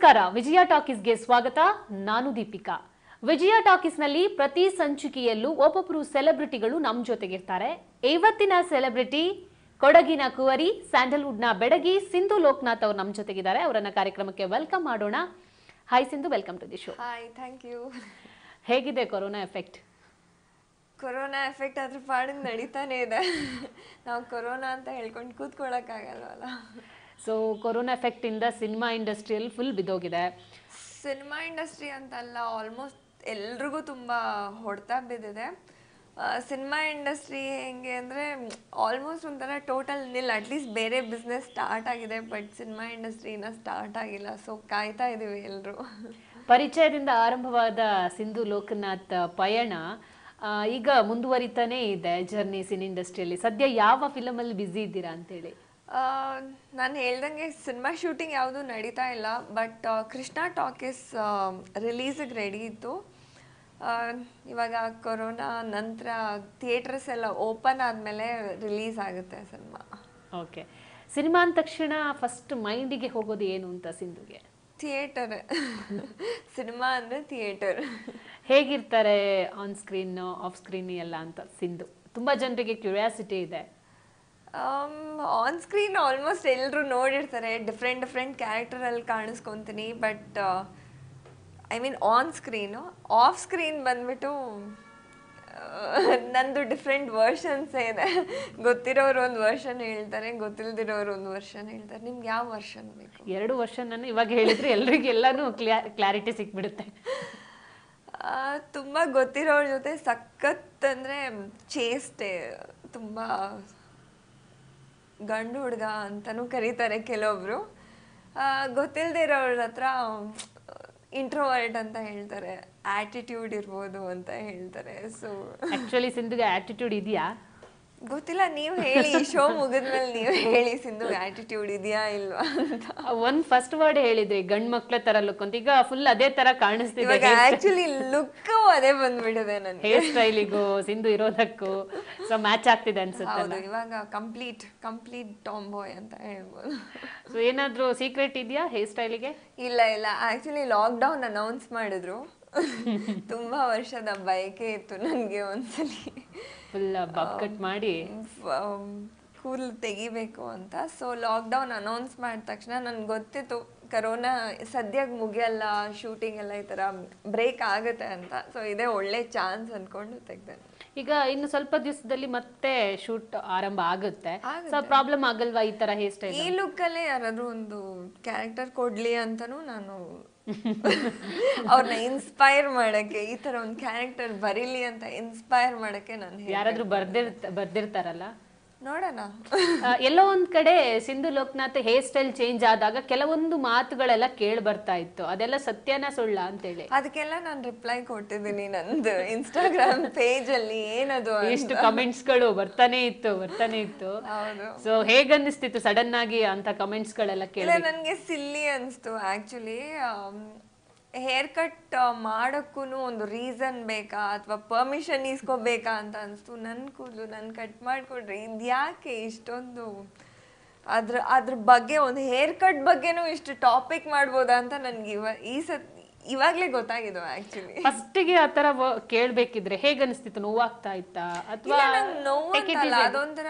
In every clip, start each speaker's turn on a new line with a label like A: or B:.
A: ನಮಸ್ಕಾರ ವಿಜಯ ಟಾಕೀಸ್ಗೆ ಸ್ವಾಗತ ನಾನು ದೀಪಿಕಾ ವಿಜಯ ಟಾಕೀಸ್ನಲ್ಲಿ ಪ್ರತಿ ಸಂಚಿಕೆಯಲ್ಲೂ ಒಬ್ಬೊಬ್ಬರು ಸೆಲೆಬ್ರಿಟಿಗಳು ನಮ್ಮ ಜೊತೆಗಿರ್ತಾರೆ ಇವತ್ತಿನ ಸೆಲೆಬ್ರಿಟಿ ಕೊಡಗಿನ ಕುವರಿ ಸ್ಯಾಂಡಲ್ವುಡ್ನ ಬೆಡಗಿ ಸಿಂಧು ಲೋಕನಾಥ್ ಅವ್ರು ನಮ್ಮ ಜೊತೆಗಿದ್ದಾರೆ ಅವರನ್ನ ಕಾರ್ಯಕ್ರಮಕ್ಕೆ ವೆಲ್ಕಮ್ ಮಾಡೋಣ hi Sindhu welcome to the show
B: hi thank you
A: ಹೇಗಿದೆ ಕೊರೋನಾ ಎಫೆಕ್ಟ್
B: ಕೊರೋನಾ ಎಫೆಕ್ಟ್ ಅದ್ರ ಪಾಡಿಗೆ ನಡೀತಾನೆ ಇದೆ ನಾವು ಕೊರೋನಾ ಅಂತ ಹೇಳ್ಕೊಂಡು ಕೂತ್ಕೊಳ್ಳೋಕ್ಕಾಗಲ್ವಲ್ಲ
A: ಸೊ ಕೊರೋನಾ ಎಫೆಕ್ಟ್ ಇಂದ ಸಿನಿಮಾ ಇಂಡಸ್ಟ್ರಿಯಲ್ಲಿ ಫುಲ್ ಬಿದ್ದೋಗಿದೆ
B: ಸಿನಿಮಾ ಇಂಡಸ್ಟ್ರಿ ಅಂತಲ್ಲ ಆಲ್ಮೋಸ್ಟ್ ಎಲ್ರಿಗೂ ತುಂಬ ಹೊಡೆತ ಬಿದ್ದಿದೆ ಸಿನಿಮಾ ಇಂಡಸ್ಟ್ರಿ ಹೆಂಗೆ ಅಂದರೆ ಆಲ್ಮೋಸ್ಟ್ ಒಂಥರ ಟೋಟಲ್ ನಿಲ್ ಅಟ್ಲೀಸ್ಟ್ ಬೇರೆ ಬಿಸ್ನೆಸ್ ಸ್ಟಾರ್ಟ್ ಆಗಿದೆ ಬಟ್ ಸಿನಿಮಾ ಇಂಡಸ್ಟ್ರಿ ಇನ್ನೂ ಸ್ಟಾರ್ಟ್ ಆಗಿಲ್ಲ ಸೊ ಕಾಯ್ತಾ ಇದ್ದೀವಿ ಎಲ್ಲರೂ
A: ಪರಿಚಯದಿಂದ ಆರಂಭವಾದ ಸಿಂಧು ಲೋಕನಾಥ್ ಪಯಣ ಆ, ಈಗ ಮುಂದುವರಿತಾನೇ ಇದೆ ಜರ್ನಿ ಸಿನಿ ಇಂಡಸ್ಟ್ರಿಯಲ್ಲಿ ಸದ್ಯ ಯಾವ ಫಿಲಮ್ ಅಲ್ಲಿ ಬ್ಯುಸಿ ಇದ್ದೀರಾ ಅಂತೇಳಿ
B: ನಾನು ಹೇಳ್ದಂಗೆ ಸಿನಿಮಾ ಶೂಟಿಂಗ್ ಯಾವುದು ನಡೀತಾ ಇಲ್ಲ ಬಟ್ ಕೃಷ್ಣ ಟಾಕೀಸ್ ರಿಲೀಸಿಗೆ ರೆಡಿ ಇತ್ತು ಆ, ಇವಾಗ ಕೊರೋನಾ ನಂತರ ಥಿಯೇಟರ್ಸ್ ಎಲ್ಲ ಓಪನ್ ಆದಮೇಲೆ ರಿಲೀಸ್ ಆಗುತ್ತೆ ಸಿನಿಮಾ
A: ಓಕೆ ಸಿನಿಮಾ ಅಂದ ತಕ್ಷಣ ಫಸ್ಟ್ ಮೈಂಡಿಗೆ ಹೋಗೋದು ಏನು ಅಂತ ಸಿಂಧುಗೆ
B: ಥಿಯೇಟರ್ ಸಿನಿಮಾ ಅಂದರೆ ಥಿಯೇಟರ್
A: ಹೇಗಿರ್ತಾರೆ ಆನ್ ಸ್ಕ್ರೀನ್ ಆಫ್ ಸ್ಕ್ರೀನ್ ಎಲ್ಲ ಅಂತ ಸಿಂಧು ತುಂಬಾ ಜನರಿಗೆ ಕ್ಯೂರಿಯಾಸಿಟಿ ಇದೆ
B: ಆನ್ ಸ್ಕ್ರೀನ್ ಆಲ್ಮೋಸ್ಟ್ ಎಲ್ಲರೂ ನೋಡಿರ್ತಾರೆ ಡಿಫ್ರೆಂಟ್ ಡಿಫ್ರೆಂಟ್ ಕ್ಯಾರೆಕ್ಟರಲ್ಲಿ ಕಾಣಿಸ್ಕೊತೀನಿ but I mean on screen off screen ಬಂದ್ಬಿಟ್ಟು ನಂದು ಡಿಫ್ರೆಂಟ್ ವರ್ಷನ್ಸ್ ಇದೆ ಗೊತ್ತಿರೋರು ಒಂದು ವರ್ಷನ್ ಹೇಳ್ತಾರೆ ಗೊತ್ತಿಲ್ದಿರೋರು ಒಂದು ವರ್ಷನ್ ಹೇಳ್ತಾರೆ ನಿಮ್ಗೆ ಯಾವ ವರ್ಷನ್ ಬೇಕು
A: ಎರಡು ವರ್ಷ ನಾನು ಇವಾಗ ಹೇಳಿದ್ರೆ ಎಲ್ರಿಗೆಲ್ಲಾನು ಕ್ಲಾರಿಟಿ ಸಿಕ್ಬಿಡುತ್ತೆ
B: ಆ, ತುಂಬ ಗೊತ್ತಿರೋರ ಜೊತೆ ಸಖತ್ ಅಂದರೆ ಚೇಷ್ಟೆ ತುಂಬ ಗಂಡು ಹುಡುಗ ಅಂತಲೂ ಕರೀತಾರೆ ಕೆಲವೊಬ್ರು ಗೊತ್ತಿಲ್ಲದೆ ಇರೋರ ಹತ್ರ ಇಂಟ್ರೋವರ್ಟ್ ಅಂತ ಹೇಳ್ತಾರೆ ಆಟಿಟ್ಯೂಡ್ ಇರ್ಬೋದು ಅಂತ ಹೇಳ್ತಾರೆ ಸೊ
A: ಆಕ್ಚುಲಿ ಸಿಂಧುಗೆ ಆಟಿಟ್ಯೂಡ್ ಇದೆಯಾ
B: ಗೊತ್ತಿಲ್ಲ ನೀವು ಹೇಳಿ ಶೋ ಮುಗಿದ್ಮೇಲೆ ನೀವು ಹೇಳಿ ಸಿಂಧು ಆಟಿಟ್ಯೂಡ್ ಇದೆಯಾ ಇಲ್ವಾ ಅಂತ
A: ಒಂದ್ ಫಸ್ಟ್ ವರ್ಡ್ ಹೇಳಿದ್ರಿ ಗಂಡ್ ಮಕ್ಳ ತರ ಲುಕ್ ಅಂತ ಈಗ ಫುಲ್ ಅದೇ ತರ ಕಾಣಿಸ್ತಿದೆ
B: ಇವಾಗ ಆಕ್ಚುಲಿ ಲುಕ್ ಅದೇ ಬಂದ್ಬಿಟ್ಟಿದೆ ನನಗೆ
A: ಹೇರ್ ಸ್ಟೈಲಿಗೂ ಸಿಂಧು ಇರೋದಕ್ಕೂ ಸೊ ಮ್ಯಾಚ್ ಆಗ್ತಿದೆ ಅನ್ಸುತ್ತೆ
B: ಹೌದು ಇವಾಗ ಕಂಪ್ಲೀಟ್ ಕಂಪ್ಲೀಟ್ ಟಾಮ್ ಬಾಯ್ ಅಂತ ಹೇಳ್ಬೋದು
A: ಸೊ ಏನಾದ್ರೂ ಸೀಕ್ರೆಟ್ ಇದೆಯಾ ಹೇರ್ ಸ್ಟೈಲಿಗೆ
B: ಇಲ್ಲ ಇಲ್ಲ ಆಕ್ಚುಲಿ ಲಾಕ್ಡೌನ್ ಅನೌನ್ಸ್ ಮಾಡಿದ್ರು ತುಂಬಾ ವರ್ಷದ ಬಯಕೆ ಇತ್ತು ನನಗೆ ಒಂದ್ಸಲಿ
A: ಫುಲ್ ಬಬ್ ಕಟ್ ಮಾಡಿ
B: ಕೂದಲು ತೆಗಿಬೇಕು ಅಂತ ಸೊ ಲಾಕ್ಡೌನ್ ಅನೌನ್ಸ್ ಮಾಡಿದ ತಕ್ಷಣ ನನ್ಗೆ ಗೊತ್ತಿತ್ತು ಕರೋನಾ ಸದ್ಯಕ್ಕೆ ಮುಗಿಯಲ್ಲ ಶೂಟಿಂಗ್ ಎಲ್ಲ ಈ ಥರ ಬ್ರೇಕ್ ಆಗುತ್ತೆ ಅಂತ ಸೊ ಇದೇ ಒಳ್ಳೆ ಚಾನ್ಸ್ ಅಂದ್ಕೊಂಡು ತೆಗ್ದೆ
A: ಈಗ ಇನ್ನು ಸ್ವಲ್ಪ ದಿವಸದಲ್ಲಿ ಮತ್ತೆ ಶೂಟ್ ಆರಂಭ ಆಗುತ್ತೆ
B: ಆಗುತ್ತೆ.
A: ಸೊ ಪ್ರಾಬ್ಲಮ್ ಆಗಲ್ವಾ ಈ ತರ ಹೇರ್ ಸ್ಟೈಲ್
B: ಈ ಲುಕ್ಕಲ್ಲೇ ಯಾರಾದ್ರೂ ಒಂದು ಕ್ಯಾರೆಕ್ಟರ್ ಕೊಡ್ಲಿ ಅಂತಾನು ನಾನು ಅವ್ರನ್ನ ಇನ್ಸ್ಪೈರ್ ಮಾಡಕ್ಕೆ ಈ ತರ ಒಂದು ಕ್ಯಾರೆಕ್ಟರ್ ಬರೀಲಿ ಅಂತ ಇನ್ಸ್ಪೈರ್ ಮಾಡಕ್ಕೆ ನಾನು ಹೇಳ್-
A: ಯಾರಾದ್ರೂ ಬರ್ದಿರ್ತ ಬರ್ದಿರ್ತಾರಲ್ಲ
B: ನೋಡೋಣ
A: ಆ, ಎಲ್ಲೋ ಒಂದ್ ಕಡೆ Sindhu Lokanath hair style change ಆದಾಗ ಕೆಲವೊಂದು ಮಾತುಗಳೆಲ್ಲ ಕೇಳಿ ಬರ್ತಾ ಇತ್ತು ಅದೆಲ್ಲ ಸತ್ಯನ ಸುಳ್ಳ ಅಂತೇಳಿ
B: ಅದಕ್ಕೆಲ್ಲ ನಾನು ರಿಪ್ಲೈ ಕೊಟ್ಟಿದ್ದೀನಿ ನಂದು ಇನ್ಸ್ಟಾಗ್ರಾಮ್ ಪೇಜ್ ಅಲ್ಲಿ ಏನದು ಅಂತ.
A: ಎಷ್ಟು ಕಮೆಂಟ್ಸ್ ಗಳು ಬರ್ತಾನೆ ಇತ್ತು ಬರ್ತಾನೆ ಇತ್ತು
B: ಹೌದು
A: ಸೊ ಹೇಗನ್ನಿಸ್ತಿತ್ತು ಸಡನ್ ಆಗಿ ಅಂತ ಕಮೆಂಟ್ಸ್ ಗಳೆಲ್ಲ ಕೇಳಿ
B: ಇಲ್ಲ ನನಗೆ ಸಿಲ್ಲಿ ಅನಿಸ್ತು ಆ್ಯಕ್ಚುಲಿ ಹೇರ್ ಕಟ್ ಮಾಡೋಕ್ಕೂ ಒಂದು ರೀಸನ್ ಬೇಕಾ ಅಥವಾ ಪರ್ಮಿಷನ್ ಇಸ್ಕೋಬೇಕಾ ಅಂತ ಅನಿಸ್ತು ನನ್ನ ಕೂದಲು ನಾನು ಕಟ್ ಮಾಡಿಕೊಡ್ರಿ ಇದ್ಯಾಕೆ ಇಷ್ಟೊಂದು ಅದ್ರ ಅದ್ರ ಬಗ್ಗೆ ಒಂದು ಹೇರ್ ಕಟ್ ಬಗ್ಗೆನೂ ಇಷ್ಟು ಟಾಪಿಕ್ ಮಾಡ್ಬೋದಾ ಅಂತ ನನಗೆ ಇವ ಈ ಸತ್ ಇವಾಗಲೇ ಗೊತ್ತಾಗಿದ್ದು ಆ್ಯಕ್ಚುಲಿ
A: ಫಸ್ಟಿಗೆ ಆ ತರ ವ- ಕೇಳ್ಬೇಕಿದ್ರೆ ಹೇಗನ್ನಿಸ್ತಿತ್ತು ನೋವಾಗ್ತಾ ಇತ್ತಾ ಅಥವಾ
B: ಇಲ್ಲ ನಂಗೆ ನೋವು ಅಂತಲ್ಲ ಅದೊಂಥರ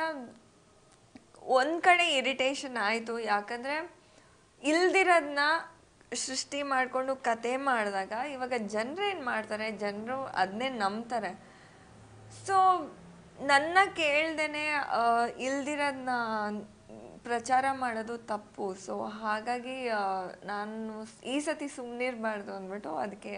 B: ಒಂದ್ ಕಡೆ ಇರಿಟೇಷನ್ ಆಯ್ತು ಯಾಕಂದ್ರೆ ಇಲ್ದಿರೋದನ್ನ ಸೃಷ್ಟಿ ಮಾಡ್ಕೊಂಡು ಕತೆ ಮಾಡಿದಾಗ ಇವಾಗ ಜನರು ಏನು ಮಾಡ್ತಾರೆ ಜನರು ಅದನ್ನೇ ನಂಬ್ತಾರೆ ಸೊ ನನ್ನ ಕೇಳ್ದೇನೆ ಆ, ಇಲ್ದಿರೋದನ್ನ ಪ್ರಚಾರ ಮಾಡೋದು ತಪ್ಪು ಸೊ ಹಾಗಾಗಿ ಆ, ನಾನು ಈ ಸತಿ ಸುಮ್ಮನಿರ್ಬಾರ್ದು ಅಂದ್ಬಿಟ್ಟು ಅದಕ್ಕೆ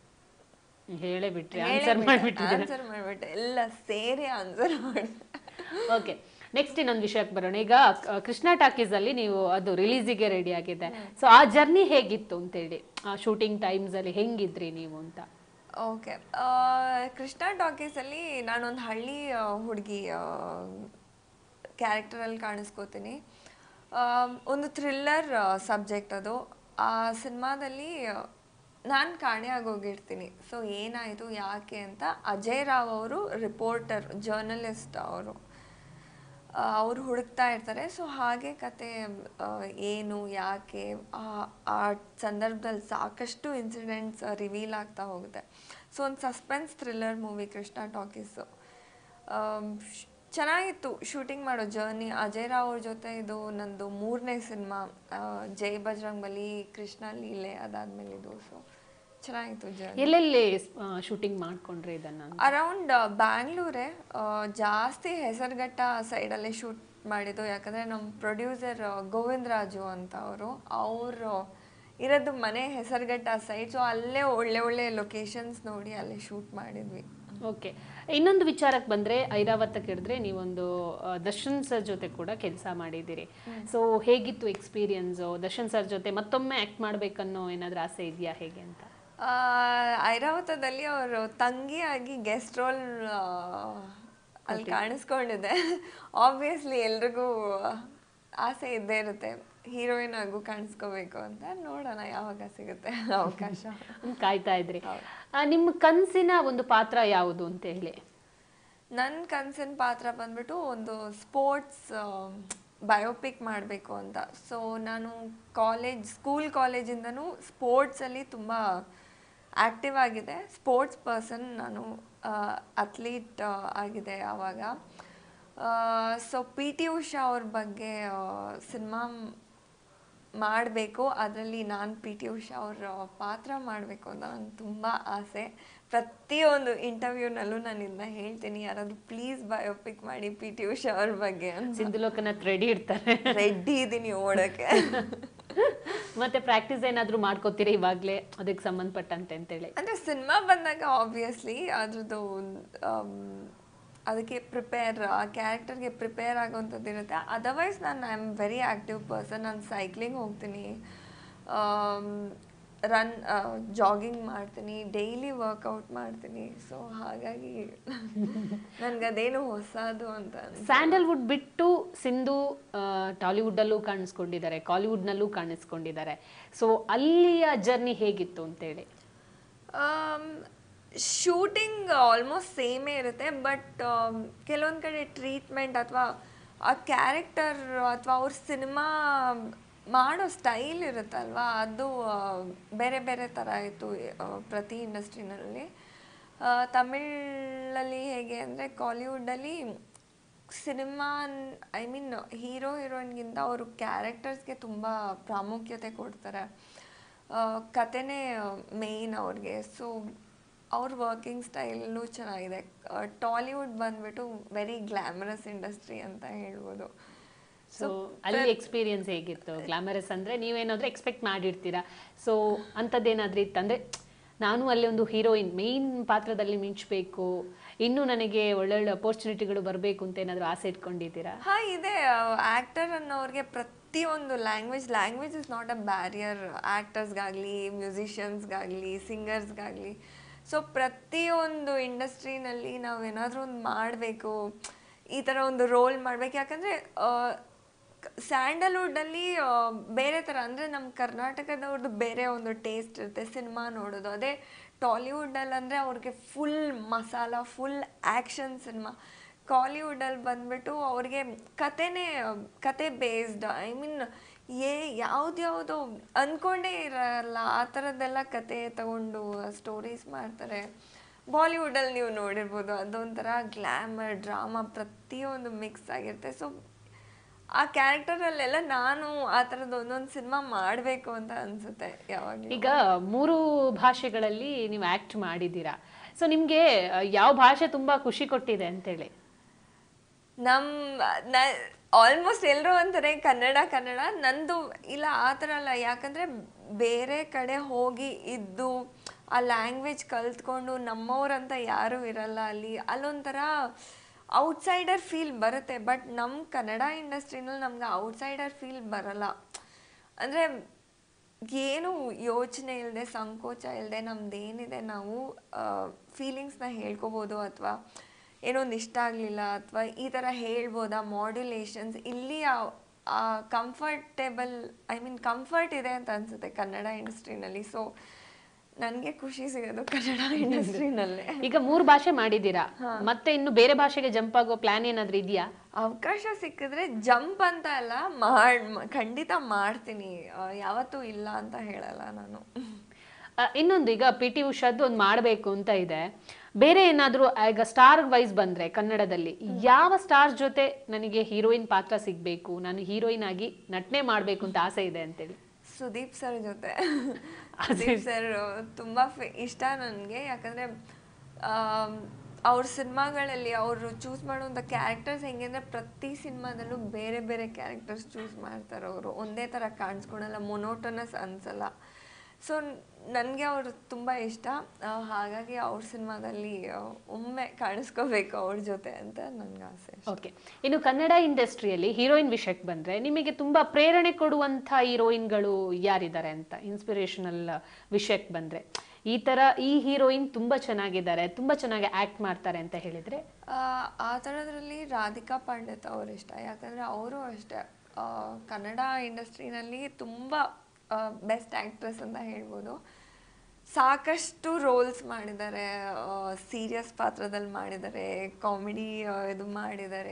A: ಹೇಳೇ ಬಿಟ್ರಿ ಆನ್ಸರ್ ಮಾಡ್ಬಿಟ್ಟಿದ್ದೀರಾ
B: ಆನ್ಸರ್ ಮಾಡ್ಬಿಟ್ಟೆ ಎಲ್ಲ ಸೇರಿ ಆನ್ಸರ್ ಮಾಡಿದೆ
A: ಓಕೆ ನೆಕ್ಸ್ಟ್ ಇನ್ನೊಂದು ವಿಷಯಕ್ಕೆ ಬರೋಣ ಈಗ ಕ- ಕೃಷ್ಣ ಟಾಕೀಸ್ ಅಲ್ಲಿ ನೀವು ಅದು ರಿಲೀಸಿಗೆ ರೆಡಿ ಆಗಿದೆ ಸೊ ಆ ಜರ್ನಿ ಹೇಗಿತ್ತು ಅಂತೇಳಿ ಆ ಶೂಟಿಂಗ್ ಟೈಮ್ಸ್ ಅಲ್ಲಿ ಹೆಂಗಿದ್ರಿ ನೀವು ಅಂತ
B: ಓಕೆ ಕೃಷ್ಣ ಟಾಕೀಸಲ್ಲಿ ನಾನೊಂದು ಹಳ್ಳಿ ಹುಡುಗಿ ಕ್ಯಾರೆಕ್ಟರಲ್ಲಿ ಕಾಣಿಸ್ಕೋತೀನಿ ಆ, ಒಂದು ಥ್ರಿಲ್ಲರ್ ಸಬ್ಜೆಕ್ಟ್ ಅದು ಆ ಸಿನಿಮಾದಲ್ಲಿ ನಾನು ಕಾಣೆ ಆಗೋಗಿರ್ತೀನಿ ಸೊ ಏನಾಯಿತು ಯಾಕೆ ಅಂತ ಅಜಯ್ ರಾವ್ ಅವರು ರಿಪೋರ್ಟರ್ ಜರ್ನಲಿಸ್ಟ್ ಅವರು ಅವ್ರು ಹುಡುಕ್ತಾ ಇರ್ತಾರೆ ಸೊ ಹಾಗೆ ಕತೆ ಆ, ಏನು ಯಾಕೆ ಆ ಆ ಸಂದರ್ಭದಲ್ಲಿ ಸಾಕಷ್ಟು ಇನ್ಸಿಡೆಂಟ್ಸ್ ರಿವೀಲ್ ಆಗ್ತಾ ಹೋಗುತ್ತೆ ಸೊ ಒಂದು suspense thriller movie Krishna Talkies ಚೆನ್ನಾಗಿತ್ತು ಶೂಟಿಂಗ್ ಮಾಡೋ ಜರ್ನಿ ಅಜಯ್ ರಾವ್ ಅವ್ರ ಜೊತೆ ಇದು ನಂದು ಮೂರನೇ ಸಿನಿಮಾ ಜೈ ಬಜರಂಗ್ ಬಲಿ ಕೃಷ್ಣ ಲೀಲೆ ಅದಾದ್ಮೇಲೆ ಇದು ಸೊ ಚೆನ್ನಾಗಿತ್ತು ಜರ್ನಿ
A: ಎಲ್ಲೆಲ್ಲಿ ಶೂಟಿಂಗ್ ಮಾಡ್ಕೊಂಡ್ರಿ ಇದನ್ನ
B: ಅರೌಂಡ್ ಬ್ಯಾಂಗ್ಳೂರೇ ಆ, ಜಾಸ್ತಿ ಹೆಸರುಘಟ್ಟ ಸೈಡಲ್ಲೇ ಶೂಟ್ ಮಾಡಿದ್ದು ಯಾಕಂದರೆ ನಮ್ಮ ಪ್ರೊಡ್ಯೂಸರ್ ಗೋವಿಂದ ರಾಜು ಅಂತ ಅವರು ಅವರು ಇರೋದು ಮನೆ ಹೆಸರುಘಟ್ಟ ಸೈಡ್ ಸೊ ಅಲ್ಲೇ ಒಳ್ಳೆ ಒಳ್ಳೆ ಲೊಕೇಶನ್ಸ್ ನೋಡಿ ಅಲ್ಲೇ ಶೂಟ್ ಮಾಡಿದ್ವಿ
A: ಓಕೆ ಇನ್ನೊಂದು ವಿಚಾರಕ್ಕೆ ಬಂದ್ರೆ ಐರಾವತಕ್ಕೆ ಹಿಡಿದ್ರೆ ನೀವೊಂದು ಆ, ದರ್ಶನ್ ಸರ್ ಜೊತೆ ಕೂಡ ಕೆಲಸ ಮಾಡಿದ್ದೀರಿ ಸೊ ಹೇಗಿತ್ತು ಎಕ್ಸ್ಪೀರಿಯನ್ಸ್ ದರ್ಶನ್ ಸರ್ ಜೊತೆ ಮತ್ತೊಮ್ಮೆ ಆಕ್ಟ್ ಮಾಡ್ಬೇಕನ್ನೋ ಏನಾದ್ರೂ ಆಸೆ ಇದೆಯಾ ಹೇಗೆ ಅಂತ
B: ಆ, ಐರಾವತದಲ್ಲಿ ಅವರು ತಂಗಿಯಾಗಿ ಗೆಸ್ಟ್ ರೋಲ್ ಅಲ್ಲಿ ಕಾಣಿಸ್ಕೊಂಡಿದೆ ಆಬ್ವಿಯಸ್ಲಿ ಎಲ್ರಿಗೂ ಆಸೆ ಇದ್ದೇ ಇರುತ್ತೆ ಹೀರೋಯಿನ್ ಆಗು ಕಾಣಿಸ್ಕೋಬೇಕು ಅಂತ ನೋಡೋಣ ಯಾವಾಗ ಸಿಗುತ್ತೆ ಅವಕಾಶ
A: ಅಂತ ಕಾಯ್ತಾ ಇದ್ರಿ ಆ, ನಿಮ್ಮ ಕನಸಿನ ಒಂದು ಪಾತ್ರ ಯಾವುದು ಅಂತ ಹೇಳಿ
B: ನನ್ನ ಕನಸಿನ ಪಾತ್ರ ಬಂದ್ಬಿಟ್ಟು ಒಂದು ಸ್ಪೋರ್ಟ್ಸ್ ಬಯೋಪಿಕ್ ಮಾಡಬೇಕು ಅಂತ ಸೊ ನಾನು ಕಾಲೇಜ್ ಸ್ಕೂಲ್ ಕಾಲೇಜಿಂದನೂ ಸ್ಪೋರ್ಟ್ಸಲ್ಲಿ ತುಂಬ ಆ್ಯಕ್ಟಿವ್ ಆಗಿದೆ ಸ್ಪೋರ್ಟ್ಸ್ ಪರ್ಸನ್ ನಾನು ಅಥ್ಲೀಟ್ ಆಗಿದೆ ಆವಾಗ ಸೊ ಪಿ ಟಿ ಉಷಾ ಅವ್ರ ಬಗ್ಗೆ ಸಿನಿಮಾ ಮಾಡಬೇಕು ಅದರಲ್ಲಿ ನಾನು ಪಿ ಟಿ ಉಷಾ ಅವ್ರ ಪಾತ್ರ ಮಾಡಬೇಕು ಅಂತ ನಂಗೆ ತುಂಬ ಆಸೆ ಪ್ರತಿಯೊಂದು ಇಂಟರ್ವ್ಯೂನಲ್ಲೂ ನಾನು ಇದನ್ನ ಹೇಳ್ತೀನಿ ಯಾರಾದರೂ ಪ್ಲೀಸ್ ಬಯೋಪಿಕ್ ಮಾಡಿ ಪಿ ಟಿ ಉಷಾ ಅವ್ರ ಬಗ್ಗೆ ಅಂತ
A: ಸಿಂಧುಲೋಕನಾಥ್ ರೆಡಿ ಇರ್ತಾರೆ
B: ರೆಡ್ಡಿ ಇದ್ದೀನಿ ಓಡೋಕ್ಕೆ
A: ಮತ್ತೆ ಪ್ರಾಕ್ಟೀಸ್ ಏನಾದ್ರೂ ಮಾಡ್ಕೋತೀರಿ ಇವಾಗ್ಲೇ ಅದಕ್ಕೆ ಸಂಬಂಧಪಟ್ಟಂತೆ ಅಂತೇಳಿ
B: ಅಂದರೆ ಸಿನಿಮಾ ಬಂದಾಗ ಆಬ್ವಿಯಸ್ಲಿ ಅದ್ರದ್ದು ಆಮ್, ಅದಕ್ಕೆ ಪ್ರಿಪೇರ್ ಆ ಕ್ಯಾರೆಕ್ಟರ್ಗೆ ಪ್ರಿಪೇರ್ ಆಗೋವಂಥದ್ದು ಇರುತ್ತೆ ಅದರ್ವೈಸ್ ನಾನು I am very active person ನಾನು ಸೈಕ್ಲಿಂಗ್ ಹೋಗ್ತೀನಿ ರನ್ ಜಾಗಿಂಗ್ ಮಾಡ್ತೀನಿ ಡೈಲಿ ವರ್ಕೌಟ್ ಮಾಡ್ತೀನಿ ಸೊ ಹಾಗಾಗಿ ನನಗೆ ಅದೇನು ಹೊಸದು ಅಂತ ಅನ್ಸಲ್ಲ.
A: ಸ್ಯಾಂಡಲ್ವುಡ್ ಬಿಟ್ಟು ಸಿಂಧು ಟಾಲಿವುಡ್ ಅಲ್ಲೂ ಕಾಣಿಸ್ಕೊಂಡಿದ್ದಾರೆ ಕಾಲಿವುಡ್ ನಲ್ಲೂ ಕಾಣಿಸ್ಕೊಂಡಿದ್ದಾರೆ ಸೊ ಅಲ್ಲಿಯ ಜರ್ನಿ ಹೇಗಿತ್ತು ಅಂತೇಳಿ
B: ಶೂಟಿಂಗ್ ಆಲ್ಮೋಸ್ಟ್ ಸೇಮೇ ಇರುತ್ತೆ ಬಟ್ ಕೆಲವೊಂದು ಕಡೆ ಟ್ರೀಟ್ಮೆಂಟ್ ಅಥವಾ ಆ ಕ್ಯಾರೆಕ್ಟರ್ ಅಥವಾ ಅವ್ರ ಸಿನಿಮಾ ಮಾಡೋ ಸ್ಟೈಲ್ ಇರುತ್ತಲ್ವಾ ಅದು ಆ, ಬೇರೆ ಬೇರೆ ಥರ ಇತ್ತು ಆ, ಪ್ರತಿ ಇಂಡಸ್ಟ್ರಿನಲ್ಲಿ ತಮಿಳಲ್ಲಿ ಹೇಗೆ ಅಂದರೆ ಕಾಲಿವುಡ್ಡಲ್ಲಿ ಸಿನಿಮಾ ಐ ಮೀನ್ ಹೀರೋ ಹೀರೋಯಿನ್ಗಿಂತ ಅವರು ಕ್ಯಾರೆಕ್ಟರ್ಸ್ಗೆ ತುಂಬ ಪ್ರಾಮುಖ್ಯತೆ ಕೊಡ್ತಾರೆ ಆ, ಕತೆನೇ ಮೇಯ್ನ್ ಅವ್ರಿಗೆ ಸೊ ಅವ್ರ ವರ್ಕಿಂಗ್ ಸ್ಟೈಲು ಚೆನ್ನಾಗಿದೆ ಟಾಲಿವುಡ್ ಬಂದ್ಬಿಟ್ಟು ವೆರಿ ಗ್ಲಾಮರಸ್ ಇಂಡಸ್ಟ್ರಿ ಅಂತ ಹೇಳ್ಬೋದು
A: ಸೊ ಅಲ್ಲಿ ಎಕ್ಸ್ಪೀರಿಯನ್ಸ್ ಹೇಗಿತ್ತು ಗ್ಲಾಮರಸ್ ಅಂದ್ರೆ ನೀವೇನಾದ್ರೂ ಎಕ್ಸ್ಪೆಕ್ಟ್ ಮಾಡಿರ್ತೀರಾ ಸೊ ಅಂಥದ್ದೇನಾದ್ರೂ ಇತ್ತಂದ್ರೆ ನಾನು ಅಲ್ಲಿ ಒಂದು ಹೀರೋಯಿನ್ ಮೇನ್ ಪಾತ್ರದಲ್ಲಿ ಮಿಂಚಬೇಕು ಇನ್ನೂ ನನಗೆ ಒಳ್ಳೊಳ್ಳೆ ಅಪರ್ಚುನಿಟಿಗಳು ಬರಬೇಕು ಅಂತ ಏನಾದರೂ ಆಸೆ ಇಟ್ಕೊಂಡಿದ್ದೀರಾ
B: ಹಾ ಇದೆ ಆ್ಯಕ್ಟರ್ ಅನ್ನೋರಿಗೆ ಪ್ರತಿಯೊಂದು language language is not a barrier ಆ್ಯಕ್ಟರ್ಸ್ಗಾಗಲಿ ಮ್ಯೂಸಿಷಿಯನ್ಸ್ಗಾಗಲಿ ಸಿಂಗರ್ಸ್ಗಾಗಲಿ ಸೊ ಪ್ರತಿಯೊಂದು ಇಂಡಸ್ಟ್ರಿನಲ್ಲಿ ನಾವು ಏನಾದರೂ ಒಂದು ಮಾಡಬೇಕು ಈ ಥರ ಒಂದು ರೋಲ್ ಮಾಡಬೇಕು ಯಾಕಂದರೆ ಸ್ಯಾಂಡಲ್ವುಡ್ಡಲ್ಲಿ ಬೇರೆ ಥರ ಅಂದರೆ ನಮ್ಮ ಕರ್ನಾಟಕದವ್ರದ್ದು ಬೇರೆ ಒಂದು ಟೇಸ್ಟ್ ಇರುತ್ತೆ ಸಿನಿಮಾ ನೋಡೋದು ಅದೇ ಟಾಲಿವುಡ್ಡಲ್ಲಿ ಅಂದರೆ ಅವ್ರಿಗೆ full masala full action cinema ಕಾಲಿವುಡಲ್ಲಿ ಬಂದ್ಬಿಟ್ಟು ಅವ್ರಿಗೆ ಕತೆನೇ ಕತೆ ಬೇಸ್ಡ್ ಐ ಮೀನ್ ಏ ಯಾವ್ದ್ಯಾವುದೋ ಅಂದ್ಕೊಂಡೇ ಇರಲ್ಲ ಆ ಥರದ್ದೆಲ್ಲ ಕತೆ ತಗೊಂಡು ಸ್ಟೋರೀಸ್ ಮಾಡ್ತಾರೆ ಬಾಲಿವುಡಲ್ಲಿ ನೀವು ನೋಡಿರ್ಬೋದು ಅದೊಂಥರ ಗ್ಲ್ಯಾಮರ್ ಡ್ರಾಮಾ ಪ್ರತಿಯೊಂದು ಮಿಕ್ಸ್ ಆಗಿರುತ್ತೆ ಸೊ ಆ ಕ್ಯಾರೆಕ್ಟರಲ್ಲೆಲ್ಲ ನಾನು ಆ ಥರದ್ದು ಒಂದೊಂದು ಸಿನಿಮಾ ಮಾಡಬೇಕು ಅಂತ ಅನಿಸುತ್ತೆ ಯಾವಾಗಲೂ
A: ಈಗ ಮೂರು ಭಾಷೆಗಳಲ್ಲಿ ನೀವು ಆಕ್ಟ್ ಮಾಡಿದ್ದೀರಾ ಸೊ ನಿಮಗೆ ಯಾವ ಭಾಷೆ ತುಂಬಾ ಖುಷಿ ಕೊಟ್ಟಿದೆ ಅಂತೇಳಿ
B: ನಮ್ಮ ನ ಆಲ್ಮೋಸ್ಟ್ ಎಲ್ಲರೂ ಅಂತಾರೆ ಕನ್ನಡ ಕನ್ನಡ ನಂದು ಇಲ್ಲ ಆ ಥರ ಅಲ್ಲ ಯಾಕಂದರೆ ಬೇರೆ ಕಡೆ ಹೋಗಿ ಇದ್ದು ಆ ಲ್ಯಾಂಗ್ವೇಜ್ ಕಲ್ತ್ಕೊಂಡು ನಮ್ಮವ್ರಂತ ಯಾರೂ ಇರಲ್ಲ ಅಲ್ಲಿ ಅಲ್ಲೊಂಥರ ಔಟ್ಸೈಡರ್ ಫೀಲ್ ಬರುತ್ತೆ ಬಟ್ ನಮ್ಮ ಕನ್ನಡ ಇಂಡಸ್ಟ್ರಿನಲ್ಲಿ ನಮ್ಗೆ ಔಟ್ಸೈಡರ್ ಫೀಲ್ ಬರಲ್ಲ ಅಂದರೆ ಏನು ಯೋಚನೆ ಇಲ್ಲದೆ ಸಂಕೋಚ ಇಲ್ಲದೆ ನಮ್ದೇನಿದೆ ನಾವು ಫೀಲಿಂಗ್ಸ್ನ ಹೇಳ್ಕೊಬೋದು ಅಥವಾ ಏನೋ ಒಂದು ಇಷ್ಟ ಆಗಲಿಲ್ಲ ಅಥವಾ ಈ ಥರ ಹೇಳ್ಬೋದಾ ಮಾಡ್ಯುಲೇಷನ್ಸ್ ಇಲ್ಲಿ ಆ ಕಂಫರ್ಟೇಬಲ್ ಐ ಮೀನ್ ಕಂಫರ್ಟ್ ಇದೆ ಅಂತ ಅನಿಸುತ್ತೆ ಕನ್ನಡ ಇಂಡಸ್ಟ್ರಿನಲ್ಲಿ ಸೊ ನನಗೆ ಖುಷಿ ಸಿಗೋದು ಕನ್ನಡ ಇಂಡಸ್ಟ್ರಿನಲ್ಲೇ
A: ಈಗ ಮೂರು ಭಾಷೆ ಮಾಡಿದ್ದೀರಾ ಮತ್ತೆ ಇನ್ನು ಬೇರೆ ಭಾಷೆಗೆ ಜಂಪ್ ಆಗೋ ಪ್ಲಾನ್ ಏನಾದ್ರೂ ಇದೆಯಾ
B: ಅವಕಾಶ ಸಿಕ್ಕಿದ್ರೆ ಜಂಪ್ ಅಂತ ಅಲ್ಲ ಮಾಡ್ ಮ- ಖಂಡಿತ ಮಾಡ್ತೀನಿ ಆ, ಯಾವತ್ತೂ ಇಲ್ಲ ಅಂತ ಹೇಳಲ್ಲ ನಾನು
A: ಆ, ಇನ್ನೊಂದು ಈಗ ಪಿ ಟಿ ಉಷಾದ್ದು ಒಂದು ಮಾಡಬೇಕು ಅಂತ ಇದೆ ಬೇರೆ ಏನಾದರೂ ಈಗ ಸ್ಟಾರ್ ವೈಸ್ ಬಂದ್ರೆ ಕನ್ನಡದಲ್ಲಿ ಯಾವ ಸ್ಟಾರ್ ಜೊತೆ ನನಗೆ ಹೀರೋಯಿನ್ ಪಾತ್ರ ಸಿಗ್ಬೇಕು ನಾನು ಹೀರೋಯಿನ್ ಆಗಿ ನಟನೆ ಮಾಡಬೇಕು ಅಂತ ಆಸೆ ಇದೆ ಅಂತೇಳಿ
B: ಸುದೀಪ್ ಸರ್ ಜೊತೆ ಸುದೀಪ್ ಸರ್ ತುಂಬಾ ಫೆ- ಇಷ್ಟ ನನಗೆ ಯಾಕಂದ್ರೆ ಅವ್ರ ಸಿನಿಮಾಗಳಲ್ಲಿ ಅವರು ಚೂಸ್ ಮಾಡುವಂಥ ಕ್ಯಾರೆಕ್ಟರ್ಸ್ ಹೆಂಗೆ ಅಂದ್ರೆ ಪ್ರತಿ ಸಿನಿಮಾದಲ್ಲೂ ಬೇರೆ ಬೇರೆ ಕ್ಯಾರೆಕ್ಟರ್ಸ್ ಚೂಸ್ ಮಾಡ್ತಾರೆ ಅವರು ಒಂದೇ ಥರ ಕಾಣಿಸ್ಕೊಳಲ್ಲ ಮೊನೋಟನಸ್ ಅನ್ಸಲ್ಲ ಸೊ ನನಗೆ ಅವರು ತುಂಬ ಇಷ್ಟ ಆ, ಹಾಗಾಗಿ ಅವ್ರ ಸಿನಿಮಾದಲ್ಲಿ ಆ, ಒಮ್ಮೆ ಕಾಣಿಸ್ಕೋಬೇಕು ಅವ್ರ ಜೊತೆ ಅಂತ ನನಗೆ ಆಸೆ
A: ಓಕೆ ಇನ್ನು ಕನ್ನಡ ಇಂಡಸ್ಟ್ರಿಯಲ್ಲಿ ಹೀರೋಯಿನ್ ವಿಷಯಕ್ಕೆ ಬಂದ್ರೆ ನಿಮಗೆ ತುಂಬಾ ಪ್ರೇರಣೆ ಕೊಡುವಂಥ ಹೀರೋಯಿನ್ಗಳು ಯಾರಿದ್ದಾರೆ ಅಂತ ಇನ್ಸ್ಪಿರೇಷನಲ್ ವಿಷಯಕ್ಕೆ ಬಂದ್ರೆ ಈ ತರ ಈ ಹೀರೋಯಿನ್ ತುಂಬಾ ಚೆನ್ನಾಗಿದ್ದಾರೆ ತುಂಬಾ ಚೆನ್ನಾಗಿ ಆಕ್ಟ್ ಮಾಡ್ತಾರೆ ಅಂತ ಹೇಳಿದ್ರೆ
B: ಆ, ಆ ಥರದ್ರಲ್ಲಿ ರಾಧಿಕಾ ಪಂಡಿತ್ ಅವ್ರು ಇಷ್ಟ ಯಾಕಂದರೆ ಅವರು ಅಷ್ಟೇ ಆ, ಕನ್ನಡ ಇಂಡಸ್ಟ್ರಿನಲ್ಲಿ ತುಂಬ ಬೆಸ್ಟ್ ಆ್ಯಕ್ಟ್ರೆಸ್ ಅಂತ ಹೇಳ್ಬೋದು ಸಾಕಷ್ಟು ರೋಲ್ಸ್ ಮಾಡಿದ್ದಾರೆ ಸೀರಿಯಸ್ ಪಾತ್ರದಲ್ಲಿ ಮಾಡಿದ್ದಾರೆ ಕಾಮಿಡಿ ಇದು ಮಾಡಿದ್ದಾರೆ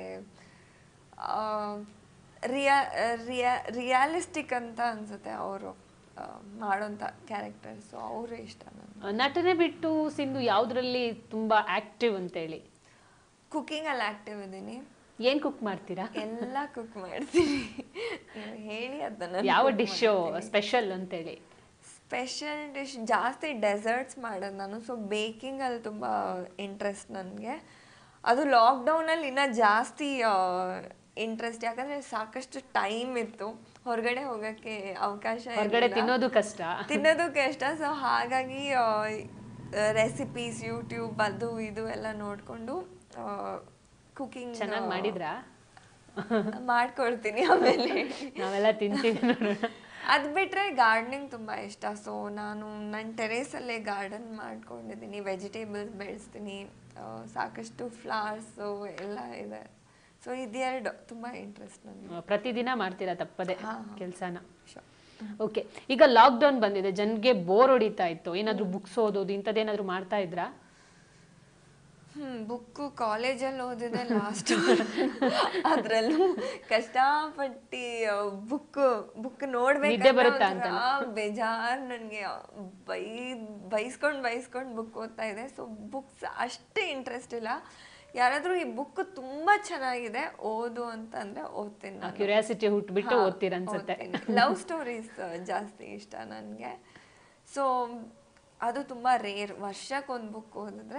B: ರಿಯಾ ರಿಯಾ ರಿಯಾಲಿಸ್ಟಿಕ್ ಅಂತ ಅನ್ಸುತ್ತೆ ಅವರು ಮಾಡೋಂಥ ಕ್ಯಾರೆಕ್ಟರ್ಸು ಅವರು ಇಷ್ಟ ನನಗೆ
A: ಆ, ನಟನೆ ಬಿಟ್ಟು ಸಿಂಧು ಯಾವ್ದ್ರಲ್ಲಿ ತುಂಬಾ ಆಕ್ಟಿವ್ ಅಂತೇಳಿ
B: ಕುಕ್ಕಿಂಗಲ್ಲಿ ಆ್ಯಕ್ಟಿವ್ ಇದ್ದೀನಿ
A: ಏನ್ ಕುಕ್ ಮಾಡ್ತೀರಾ
B: ಎಲ್ಲ ಕುಕ್ ಮಾಡ್ತೀನಿ ನೀವು ಹೇಳಿ ಅದನ್ನ
A: ಯಾವ ಡಿಶ್ ಸ್ಪೆಷಲ್ ಅಂತೇಳಿ
B: ಸ್ಪೆಷಲ್ ಡಿಶ್ ಜಾಸ್ತಿ ಡೆಸರ್ಟ್ಸ್ ಮಾಡೋದು ನಾನು ಸೊ ಬೇಕಿಂಗಲ್ಲಿ ತುಂಬ ಇಂಟ್ರೆಸ್ಟ್ ನನಗೆ ಅದು ಲಾಕ್ಡೌನಲ್ಲಿ ಇನ್ನೂ ಜಾಸ್ತಿ ಇಂಟ್ರೆಸ್ಟ್ ಯಾಕಂದರೆ ಸಾಕಷ್ಟು ಟೈಮ್ ಇತ್ತು ಹೊರಗಡೆ ಹೋಗೋಕ್ಕೆ ಅವಕಾಶ
A: ಹೊರಗಡೆ
B: ಇರ್ಲಿಲ್ಲ.
A: ತಿನ್ನೋದು ಕಷ್ಟ
B: ತಿನ್ನೋದು ಕಷ್ಟ ಸೊ ಹಾಗಾಗಿ ರೆಸಿಪೀಸ್ ಯೂಟ್ಯೂಬ್ ಅದು ಇದು ಎಲ್ಲ ನೋಡಿಕೊಂಡು ಕುಕಿಂಗ್
A: ಚೆನ್ನಾಗಿ ಮಾಡಿದ್ರಾ
B: ಮಾಡ್ಕೊಳ್ತೀನಿ ಆಮೇಲೆ
A: ನಾವೆಲ್ಲ ತಿಂತೀವಿ ನೋಡೋಣ
B: ಅದು ಬಿಟ್ಟರೆ ಗಾರ್ಡನಿಂಗ್ ತುಂಬ ಇಷ್ಟ ಸೊ ನಾನು ನನ್ನ ಟೆರೇಸಲ್ಲೇ ಗಾರ್ಡನ್ ಮಾಡ್ಕೊಂಡಿದ್ದೀನಿ ವೆಜಿಟೇಬಲ್ಸ್ ಬೆಳೆಸ್ತೀನಿ ಆ, ಸಾಕಷ್ಟು ಫ್ಲವರ್ಸು ಎಲ್ಲ ಇದೆ ಸೊ ಇದೆರಡು ತುಂಬ ಇಂಟ್ರೆಸ್ಟ್ ನನಗೆ
A: ಆ, ಪ್ರತಿದಿನ ಮಾಡ್ತೀರಾ ತಪ್ಪದೆ
B: ಹಾ,
A: ಕೆಲ್ಸನ
B: Sure.
A: ಓಕೆ ಈಗ ಲಾಕ್ಡೌನ್ ಬಂದಿದೆ ಜನಗೆ ಬೋರ್ ಹೊಡಿತಾ ಇತ್ತು ಏನಾದ್ರು ಬುಕ್ಸ್ ಓದೋದು ಇಂಥದ್ದೇನಾದ್ರು ಮಾಡ್ತಾ ಇದ್ರಾ
B: ಹ್ಮ್ ಬುಕ್ಕು ಕಾಲೇಜಲ್ಲಿ ಓದಿದೆ ಲಾಸ್ಟ್ ಅದ್ರಲ್ಲೂ ಕಷ್ಟಪಟ್ಟು ಬುಕ್ ಬುಕ್
A: ನಿದ್ದೆ ಬರುತ್ತಾ
B: ನೋಡ್ಬೇಕು ಬೇಜಾರ್ ನನಗೆ ಬೈ ಬೈಸ್ಕೊಂಡು ಬೈಸ್ಕೊಂಡು ಬುಕ್ ಓದ್ತಾ ಇದೆ ಸೊ ಬುಕ್ಸ್ ಅಷ್ಟೇ ಇಂಟ್ರೆಸ್ಟ್ ಇಲ್ಲ ಯಾರಾದ್ರೂ ಈ ಬುಕ್ ತುಂಬಾ ಚೆನ್ನಾಗಿದೆ ಓದು ಅಂತ ಅಂದ್ರೆ ಓದ್ತೀನಿ ನಾನು
A: ಕ್ಯೂರಿಯಾಸಿಟಿ ಹುಟ್ಬಿಟ್ಟು ಓದ್ತೀರ ಅನ್ಸುತ್ತೆ
B: ಲವ್ ಸ್ಟೋರೀಸ್ ಜಾಸ್ತಿ ಇಷ್ಟ ನನಗೆ ಸೊ ಅದು ತುಂಬಾ ರೇರ್ ವರ್ಷಕ್ಕೊಂದು ಬುಕ್ ಓದಿದ್ರೆ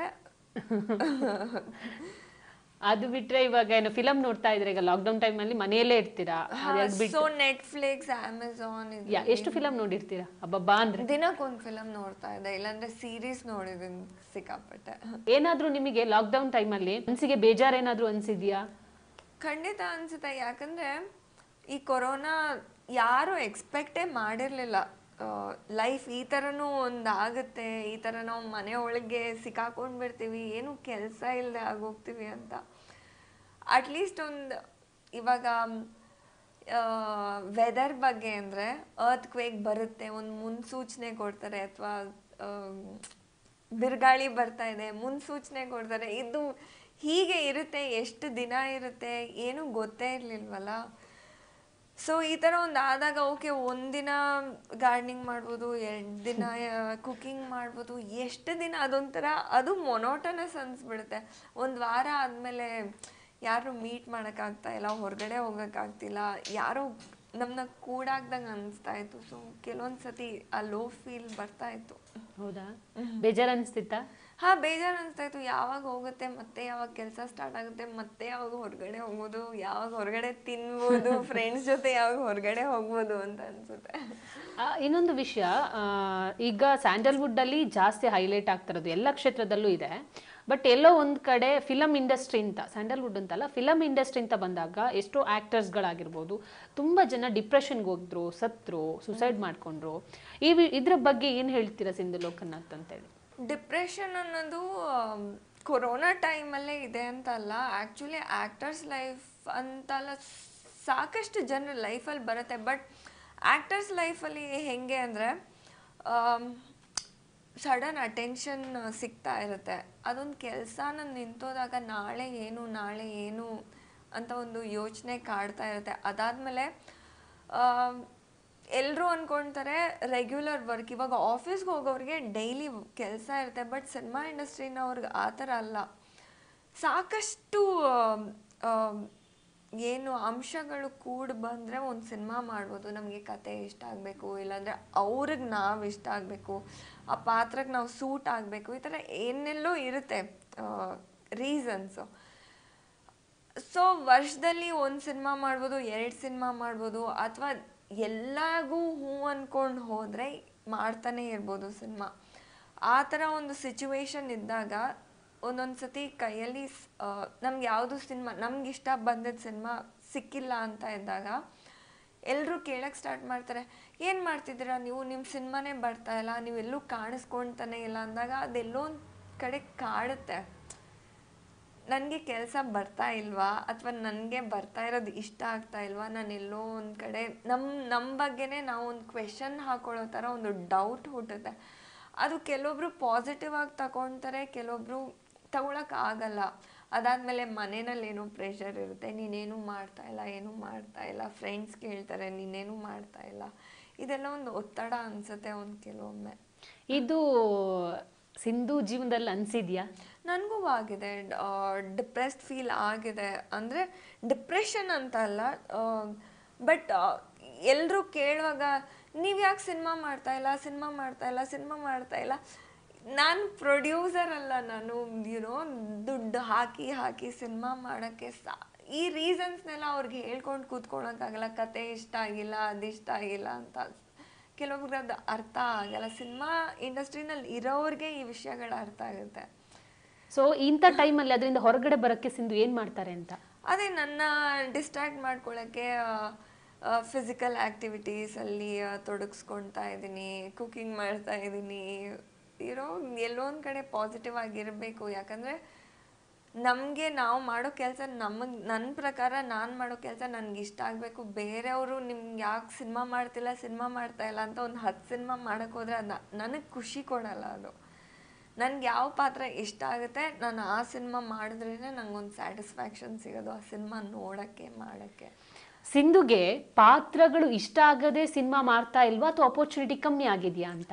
A: ಅದು ಬಿಟ್ರೆ ಇವಾಗ ಏನು ಫಿಲಮ್ ನೋಡ್ತಾ ಇದ್ರೆ ಈಗ ಲಾಕ್ಡೌನ್ ಟೈಮ್ ಅಲ್ಲಿ ಮನೆಯಲ್ಲೇ ಇರ್ತೀರಾ ಅದ್ಯಾಕ್ ಬಿಟ್ಟು
B: ಸೊ ನೆಟ್ಫ್ಲಿಕ್ಸ್ ಅಮೆಝಾನ್
A: ಯಾ ಎಷ್ಟು ಫಿಲಮ್ ನೋಡಿರ್ತೀರಾ ಅಬ್ಬಬ್ಬಾ ಅಂದ್ರೆ
B: ದಿನಕ್ಕೊಂದು ಫಿಲಮ್ ನೋಡ್ತಾ ಇದ್ದೆ ಇಲ್ಲಾಂದ್ರೆ ಸೀರೀಸ್ ನೋಡಿದ್ದೀನಿ ಸಿಕ್ಕಾಪಟ್ಟೆ
A: ಏನಾದ್ರೂ ನಿಮಗೆ ಲಾಕ್ಡೌನ್ ಟೈಮ್ ಅಲ್ಲಿ ಮನ್ಸಿಗೆ ಬೇಜಾರೇನಾದ್ರೂ ಅನ್ಸಿದ್ಯಾ
B: ಖಂಡಿತ ಅನ್ಸುತ್ತೆ ಯಾಕಂದ್ರೆ ಈ ಕೊರೋನಾ ಯಾರು ಎಕ್ಸ್ಪೆಕ್ಟೇ ಮಾಡಿರ್ಲಿಲ್ಲ ಲೈಫ್ ಈ ಥರನೂ ಒಂದು ಆಗುತ್ತೆ ಈ ಥರ ನಾವು ಮನೆ ಒಳಗೆ ಸಿಕ್ಕಾಕೊಂಡು ಬಿಡ್ತೀವಿ ಏನು ಕೆಲಸ ಇಲ್ಲದೆ ಆಗೋಗ್ತೀವಿ ಅಂತ ಅಟ್ಲೀಸ್ಟ್ ಒಂದು ಇವಾಗ ವೆದರ್ ಬಗ್ಗೆ ಅಂದರೆ ಅರ್ತ್ ಕ್ವೇಕ್ ಬರುತ್ತೆ ಒಂದು ಮುನ್ಸೂಚನೆ ಕೊಡ್ತಾರೆ ಅಥವಾ ಬಿರುಗಾಳಿ ಬರ್ತಾ ಇದೆ ಮುನ್ಸೂಚನೆ ಕೊಡ್ತಾರೆ ಇದು ಹೀಗೆ ಇರುತ್ತೆ ಎಷ್ಟು ದಿನ ಇರುತ್ತೆ ಏನು ಗೊತ್ತೇ ಇರಲಿಲ್ವಲ್ಲ ಸೊ ಈ ಥರ ಒಂದು ಆದಾಗ ಓಕೆ ಒಂದಿನ ಗಾರ್ಡನಿಂಗ್ ಮಾಡ್ಬೋದು ಎರಡು ದಿನ ಕುಕಿಂಗ್ ಮಾಡ್ಬೋದು ಎಷ್ಟು ದಿನ ಅದೊಂಥರ ಅದು ಮೊನೋಟನಸ್ ಅನ್ಸ್ಬಿಡುತ್ತೆ ಒಂದು ವಾರ ಆದಮೇಲೆ ಯಾರು ಮೀಟ್ ಮಾಡೋಕ್ಕಾಗ್ತಾ ಇಲ್ಲ ಹೊರಗಡೆ ಹೋಗೋಕ್ಕಾಗ್ತಿಲ್ಲ ಯಾರು ನಮ್ಮನ್ನ ಕೂಡಾಗ್ದಂಗೆ ಅನಿಸ್ತಾ ಇತ್ತು ಸೊ ಕೆಲವೊಂದು ಸತಿ ಆ ಲೋ ಫೀಲ್ ಬರ್ತಾ ಇತ್ತು
A: ಹೌದಾ ಬೇಜಾರ್ ಅನ್ಸ್ತಿತ್ತಾ
B: ಹಾ ಬೇಜಾರು ಅನಿಸ್ತಾ ಇತ್ತು ಯಾವಾಗ ಹೋಗುತ್ತೆ ಮತ್ತೆ ಯಾವಾಗ ಕೆಲಸ ಸ್ಟಾರ್ಟ್ ಆಗುತ್ತೆ ಮತ್ತೆ ಯಾವಾಗ ಹೊರಗಡೆ ಹೋಗ್ಬೋದು ಯಾವಾಗ ಹೊರಗಡೆ ತಿನ್ಬೋದು ಫ್ರೆಂಡ್ಸ್ ಜೊತೆ ಯಾವಾಗ ಹೊರಗಡೆ ಹೋಗ್ಬೋದು ಅಂತ ಅನ್ಸುತ್ತೆ
A: ಆ, ಇನ್ನೊಂದು ವಿಷಯ ಆ, ಈಗ ಸ್ಯಾಂಡಲ್ವುಡ್ ಅಲ್ಲಿ ಜಾಸ್ತಿ ಹೈಲೈಟ್ ಆಗ್ತಿರೋದು ಎಲ್ಲ ಕ್ಷೇತ್ರದಲ್ಲೂ ಇದೆ ಬಟ್ ಎಲ್ಲೋ ಒಂದ್ ಕಡೆ ಫಿಲಮ್ ಇಂಡಸ್ಟ್ರಿ ಅಂತ ಸ್ಯಾಂಡಲ್ವುಡ್ ಅಂತಲ್ಲ ಫಿಲಮ್ ಇಂಡಸ್ಟ್ರಿ ಅಂತ ಬಂದಾಗ ಎಷ್ಟೋ ಆಕ್ಟರ್ಸ್ಗಳಾಗಿರ್ಬೋದು ತುಂಬಾ ಜನ ಡಿಪ್ರೆಷನ್ಗೆ ಹೋಗಿದ್ರು ಸತ್ರು ಸುಸೈಡ್ ಮಾಡ್ಕೊಂಡ್ರು ಈ ವಿ- ಇದ್ರ ಬಗ್ಗೆ ಏನ್ ಹೇಳ್ತೀರಾ ಸಿಂಧು ಲೋಕನಾಥ್ ಅಂತೇಳಿ
B: ಡಿಪ್ರೆಷನ್ ಅನ್ನೋದು ಕೊರೋನಾ ಟೈಮಲ್ಲೇ ಇದೆ ಅಂತ ಅಲ್ಲ ಆ್ಯಕ್ಚುಲಿ ಆ್ಯಕ್ಟರ್ಸ್ ಲೈಫ್ ಅಂತಲ್ಲ ಸಾಕಷ್ಟು ಜನರ ಲೈಫಲ್ಲಿ ಬರುತ್ತೆ ಬಟ್ ಆ್ಯಕ್ಟರ್ಸ್ ಲೈಫಲ್ಲಿ ಹೆಂಗೆ ಅಂದರೆ ಸಡನ್ ಅಟೆನ್ಷನ್ ಸಿಗ್ತಾ ಇರುತ್ತೆ ಅದೊಂದು ಕೆಲಸ ನಾನು ನಿಂತೋದಾಗ ನಾಳೆ ಏನು ನಾಳೆ ಏನು ಅಂತ ಒಂದು ಯೋಚನೆ ಕಾಡ್ತಾ ಇರುತ್ತೆ ಅದಾದಮೇಲೆ ಎಲ್ಲರೂ ಅಂದ್ಕೊಳ್ತಾರೆ ರೆಗ್ಯುಲರ್ ವರ್ಕ್ ಇವಾಗ ಆಫೀಸ್ಗೆ ಹೋಗೋರಿಗೆ ಡೈಲಿ ಕೆಲಸ ಇರುತ್ತೆ ಬಟ್ ಸಿನಿಮಾ ಇಂಡಸ್ಟ್ರಿನವ್ರಿಗೆ ಆ ಥರ ಅಲ್ಲ ಸಾಕಷ್ಟು ಆಮ್, ಆಮ್, ಏನು ಅಂಶಗಳು ಕೂಡಿ ಬಂದರೆ ಒಂದು ಸಿನಿಮಾ ಮಾಡ್ಬೋದು ನಮಗೆ ಕತೆ ಇಷ್ಟ ಆಗಬೇಕು ಇಲ್ಲಾಂದರೆ ಅವ್ರಿಗೆ ನಾವು ಇಷ್ಟ ಆಗಬೇಕು ಆ ಪಾತ್ರಕ್ಕೆ ನಾವು ಸೂಟ್ ಆಗಬೇಕು ಈ ಥರ ಏನೆಲ್ಲೋ ಇರುತ್ತೆ ರೀಸನ್ಸು ಸೊ ವರ್ಷದಲ್ಲಿ ಒಂದು ಸಿನಿಮಾ ಮಾಡ್ಬೋದು ಎರಡು ಸಿನಿಮಾ ಮಾಡ್ಬೋದು ಅಥವಾ ಎಲ್ಲಾಗೂ ಹೂ ಅಂದ್ಕೊಂಡು ಹೋದರೆ ಮಾಡ್ತಾನೆ ಇರ್ಬೋದು ಸಿನಿಮಾ ಆ ಥರ ಒಂದು ಸಿಚುವೇಶನ್ ಇದ್ದಾಗ ಒಂದೊಂದು ಸತಿ ಕೈಯಲ್ಲಿ ನಮ್ಗೆ ಯಾವುದು ಸಿನಿಮಾ ನಮ್ಗೆ ಇಷ್ಟ ಬಂದಿದ್ದ ಸಿನಿಮಾ ಸಿಕ್ಕಿಲ್ಲ ಅಂತ ಇದ್ದಾಗ ಎಲ್ಲರೂ ಕೇಳಕ್ಕೆ ಸ್ಟಾರ್ಟ್ ಮಾಡ್ತಾರೆ ಏನು ಮಾಡ್ತಿದ್ದೀರಾ ನೀವು ನಿಮ್ಮ ಸಿನಿಮಾನೇ ಬರ್ತಾ ಇಲ್ಲ ನೀವೆಲ್ಲೂ ಕಾಣಿಸ್ಕೊಳ್ತಾನೆ ಇಲ್ಲ ಅಂದಾಗ ಅದೆಲ್ಲೋ ಒಂದು ಕಡೆ ಕಾಡುತ್ತೆ ನನಗೆ ಕೆಲಸ ಬರ್ತಾ ಇಲ್ವಾ ಅಥವಾ ನನಗೆ ಬರ್ತಾ ಇರೋದು ಇಷ್ಟ ಆಗ್ತಾ ಇಲ್ವಾ ನಾನು ಎಲ್ಲೋ ಒಂದು ಕಡೆ ನಮ್ಮ ನಮ್ಮ ಬಗ್ಗೆನೇ ನಾವು ಒಂದು ಕ್ವೆಶನ್ ಹಾಕೊಳ್ಳೋ ಥರ ಒಂದು ಡೌಟ್ ಹುಟ್ಟುತ್ತೆ ಅದು ಕೆಲವೊಬ್ರು ಪಾಸಿಟಿವ್ ಆಗಿ ತಗೊಳ್ತಾರೆ ಕೆಲವೊಬ್ರು ತಗೊಳಕ್ ಆಗಲ್ಲ ಅದಾದಮೇಲೆ ಮನೆಯಲ್ಲಿ ಏನೋ ಪ್ರೆಷರ್ ಇರುತ್ತೆ ನೀನೇನು ಮಾಡ್ತಾ ಇಲ್ಲ ಏನೂ ಮಾಡ್ತಾ ಇಲ್ಲ ಫ್ರೆಂಡ್ಸ್ ಕೇಳ್ತಾರೆ ನೀನೇನು ಮಾಡ್ತಾ ಇಲ್ಲ ಇದೆಲ್ಲ ಒಂದು ಒತ್ತಡ ಅನ್ಸುತ್ತೆ ಒಂದು ಕೆಲವೊಮ್ಮೆ
A: ಇದು ಸಿಂಧು ಜೀವನದಲ್ಲಿ ಅನ್ಸಿದ್ಯಾ
B: ನನಗೂ ಆಗಿದೆ ಡಿಪ್ರೆಸ್ಡ್ ಫೀಲ್ ಆಗಿದೆ ಅಂದರೆ ಡಿಪ್ರೆಷನ್ ಅಂತ ಅಲ್ಲ ಬಟ್ ಎಲ್ಲರೂ ಕೇಳುವಾಗ ನೀವು ಯಾಕೆ ಸಿನಿಮಾ ಮಾಡ್ತಾ ಇಲ್ಲ ಸಿನಿಮಾ ಮಾಡ್ತಾ ಇಲ್ಲ ಸಿನಿಮಾ ಮಾಡ್ತಾ ಇಲ್ಲ ನಾನು ಪ್ರೊಡ್ಯೂಸರ್ ಅಲ್ಲ ನಾನು ಯುನೋ ದುಡ್ಡು ಹಾಕಿ ಹಾಕಿ ಸಿನಿಮಾ ಮಾಡೋಕ್ಕೆ ಸಾ ಈ ರೀಸನ್ಸ್ನೆಲ್ಲ ಅವ್ರಿಗೆ ಹೇಳ್ಕೊಂಡು ಕೂತ್ಕೊಳ್ಳೋಕ್ಕಾಗಲ್ಲ ಕತೆ ಇಷ್ಟ ಆಗಿಲ್ಲ ಅದಿಷ್ಟ ಆಗಿಲ್ಲ ಅಂತ ಕೆಲವೊಬ್ರಿಗೆ ಅದು ಅರ್ಥ ಆಗಲ್ಲ ಸಿನಿಮಾ ಇಂಡಸ್ಟ್ರಿನಲ್ಲಿ ಇರೋರಿಗೆ ಈ ವಿಷಯಗಳು ಅರ್ಥ ಆಗುತ್ತೆ
A: ಸೊ ಇಂಥ ಟೈಮಲ್ಲಿ ಅದರಿಂದ ಹೊರಗಡೆ ಬರೋಕ್ಕೆ ಸಿಂಧು ಏನು ಮಾಡ್ತಾರೆ ಅಂತ
B: ಅದೇ ನನ್ನ ಡಿಸ್ಟ್ರಾಕ್ಟ್ ಮಾಡ್ಕೊಳ್ಳೋಕ್ಕೆ ಫಿಸಿಕಲ್ ಆ್ಯಕ್ಟಿವಿಟೀಸಲ್ಲಿ ತೊಡಗಿಸ್ಕೊಳ್ತಾ ಇದ್ದೀನಿ ಕುಕಿಂಗ್ ಮಾಡ್ತಾ ಇದ್ದೀನಿ ಇರೋ ಎಲ್ಲೋ ಒಂದು ಕಡೆ ಪಾಸಿಟಿವ್ ಆಗಿರಬೇಕು ಯಾಕಂದರೆ ನಮಗೆ ನಾವು ಮಾಡೋ ಕೆಲಸ ನಮಗೆ ನನ್ನ ಪ್ರಕಾರ ನಾನು ಮಾಡೋ ಕೆಲಸ ನನಗೆ ಇಷ್ಟ ಆಗಬೇಕು ಬೇರೆಯವರು ನಿಮ್ಗೆ ಯಾಕೆ ಸಿನಿಮಾ ಮಾಡ್ತಿಲ್ಲ ಸಿನಿಮಾ ಮಾಡ್ತಾ ಇಲ್ಲ ಅಂತ ಒಂದು ಹತ್ತು ಸಿನಿಮಾ ಮಾಡೋಕ್ಕೆ ಹೋದರೆ ಅದು ನನಗೆ ಖುಷಿ ಕೊಡಲ್ಲ ಅದು ನನಗೆ ಯಾವ ಪಾತ್ರ ಇಷ್ಟ ಆಗುತ್ತೆ ನಾನು ಆ ಸಿನಿಮಾ ಮಾಡಿದ್ರೇ ನಂಗೊಂದು ಸ್ಯಾಟಿಸ್ಫ್ಯಾಕ್ಷನ್ ಸಿಗೋದು ಆ ಸಿನಿಮಾ ನೋಡೋಕ್ಕೆ ಮಾಡೋಕ್ಕೆ
A: ಸಿಂಧುಗೆ ಪಾತ್ರಗಳು ಇಷ್ಟ ಆಗದೆ ಸಿನಿಮಾ ಮಾಡ್ತಾ ಇಲ್ವಾ ಅಥವಾ ಅಪರ್ಚುನಿಟಿ ಕಮ್ಮಿ ಆಗಿದೆಯಾ ಅಂತ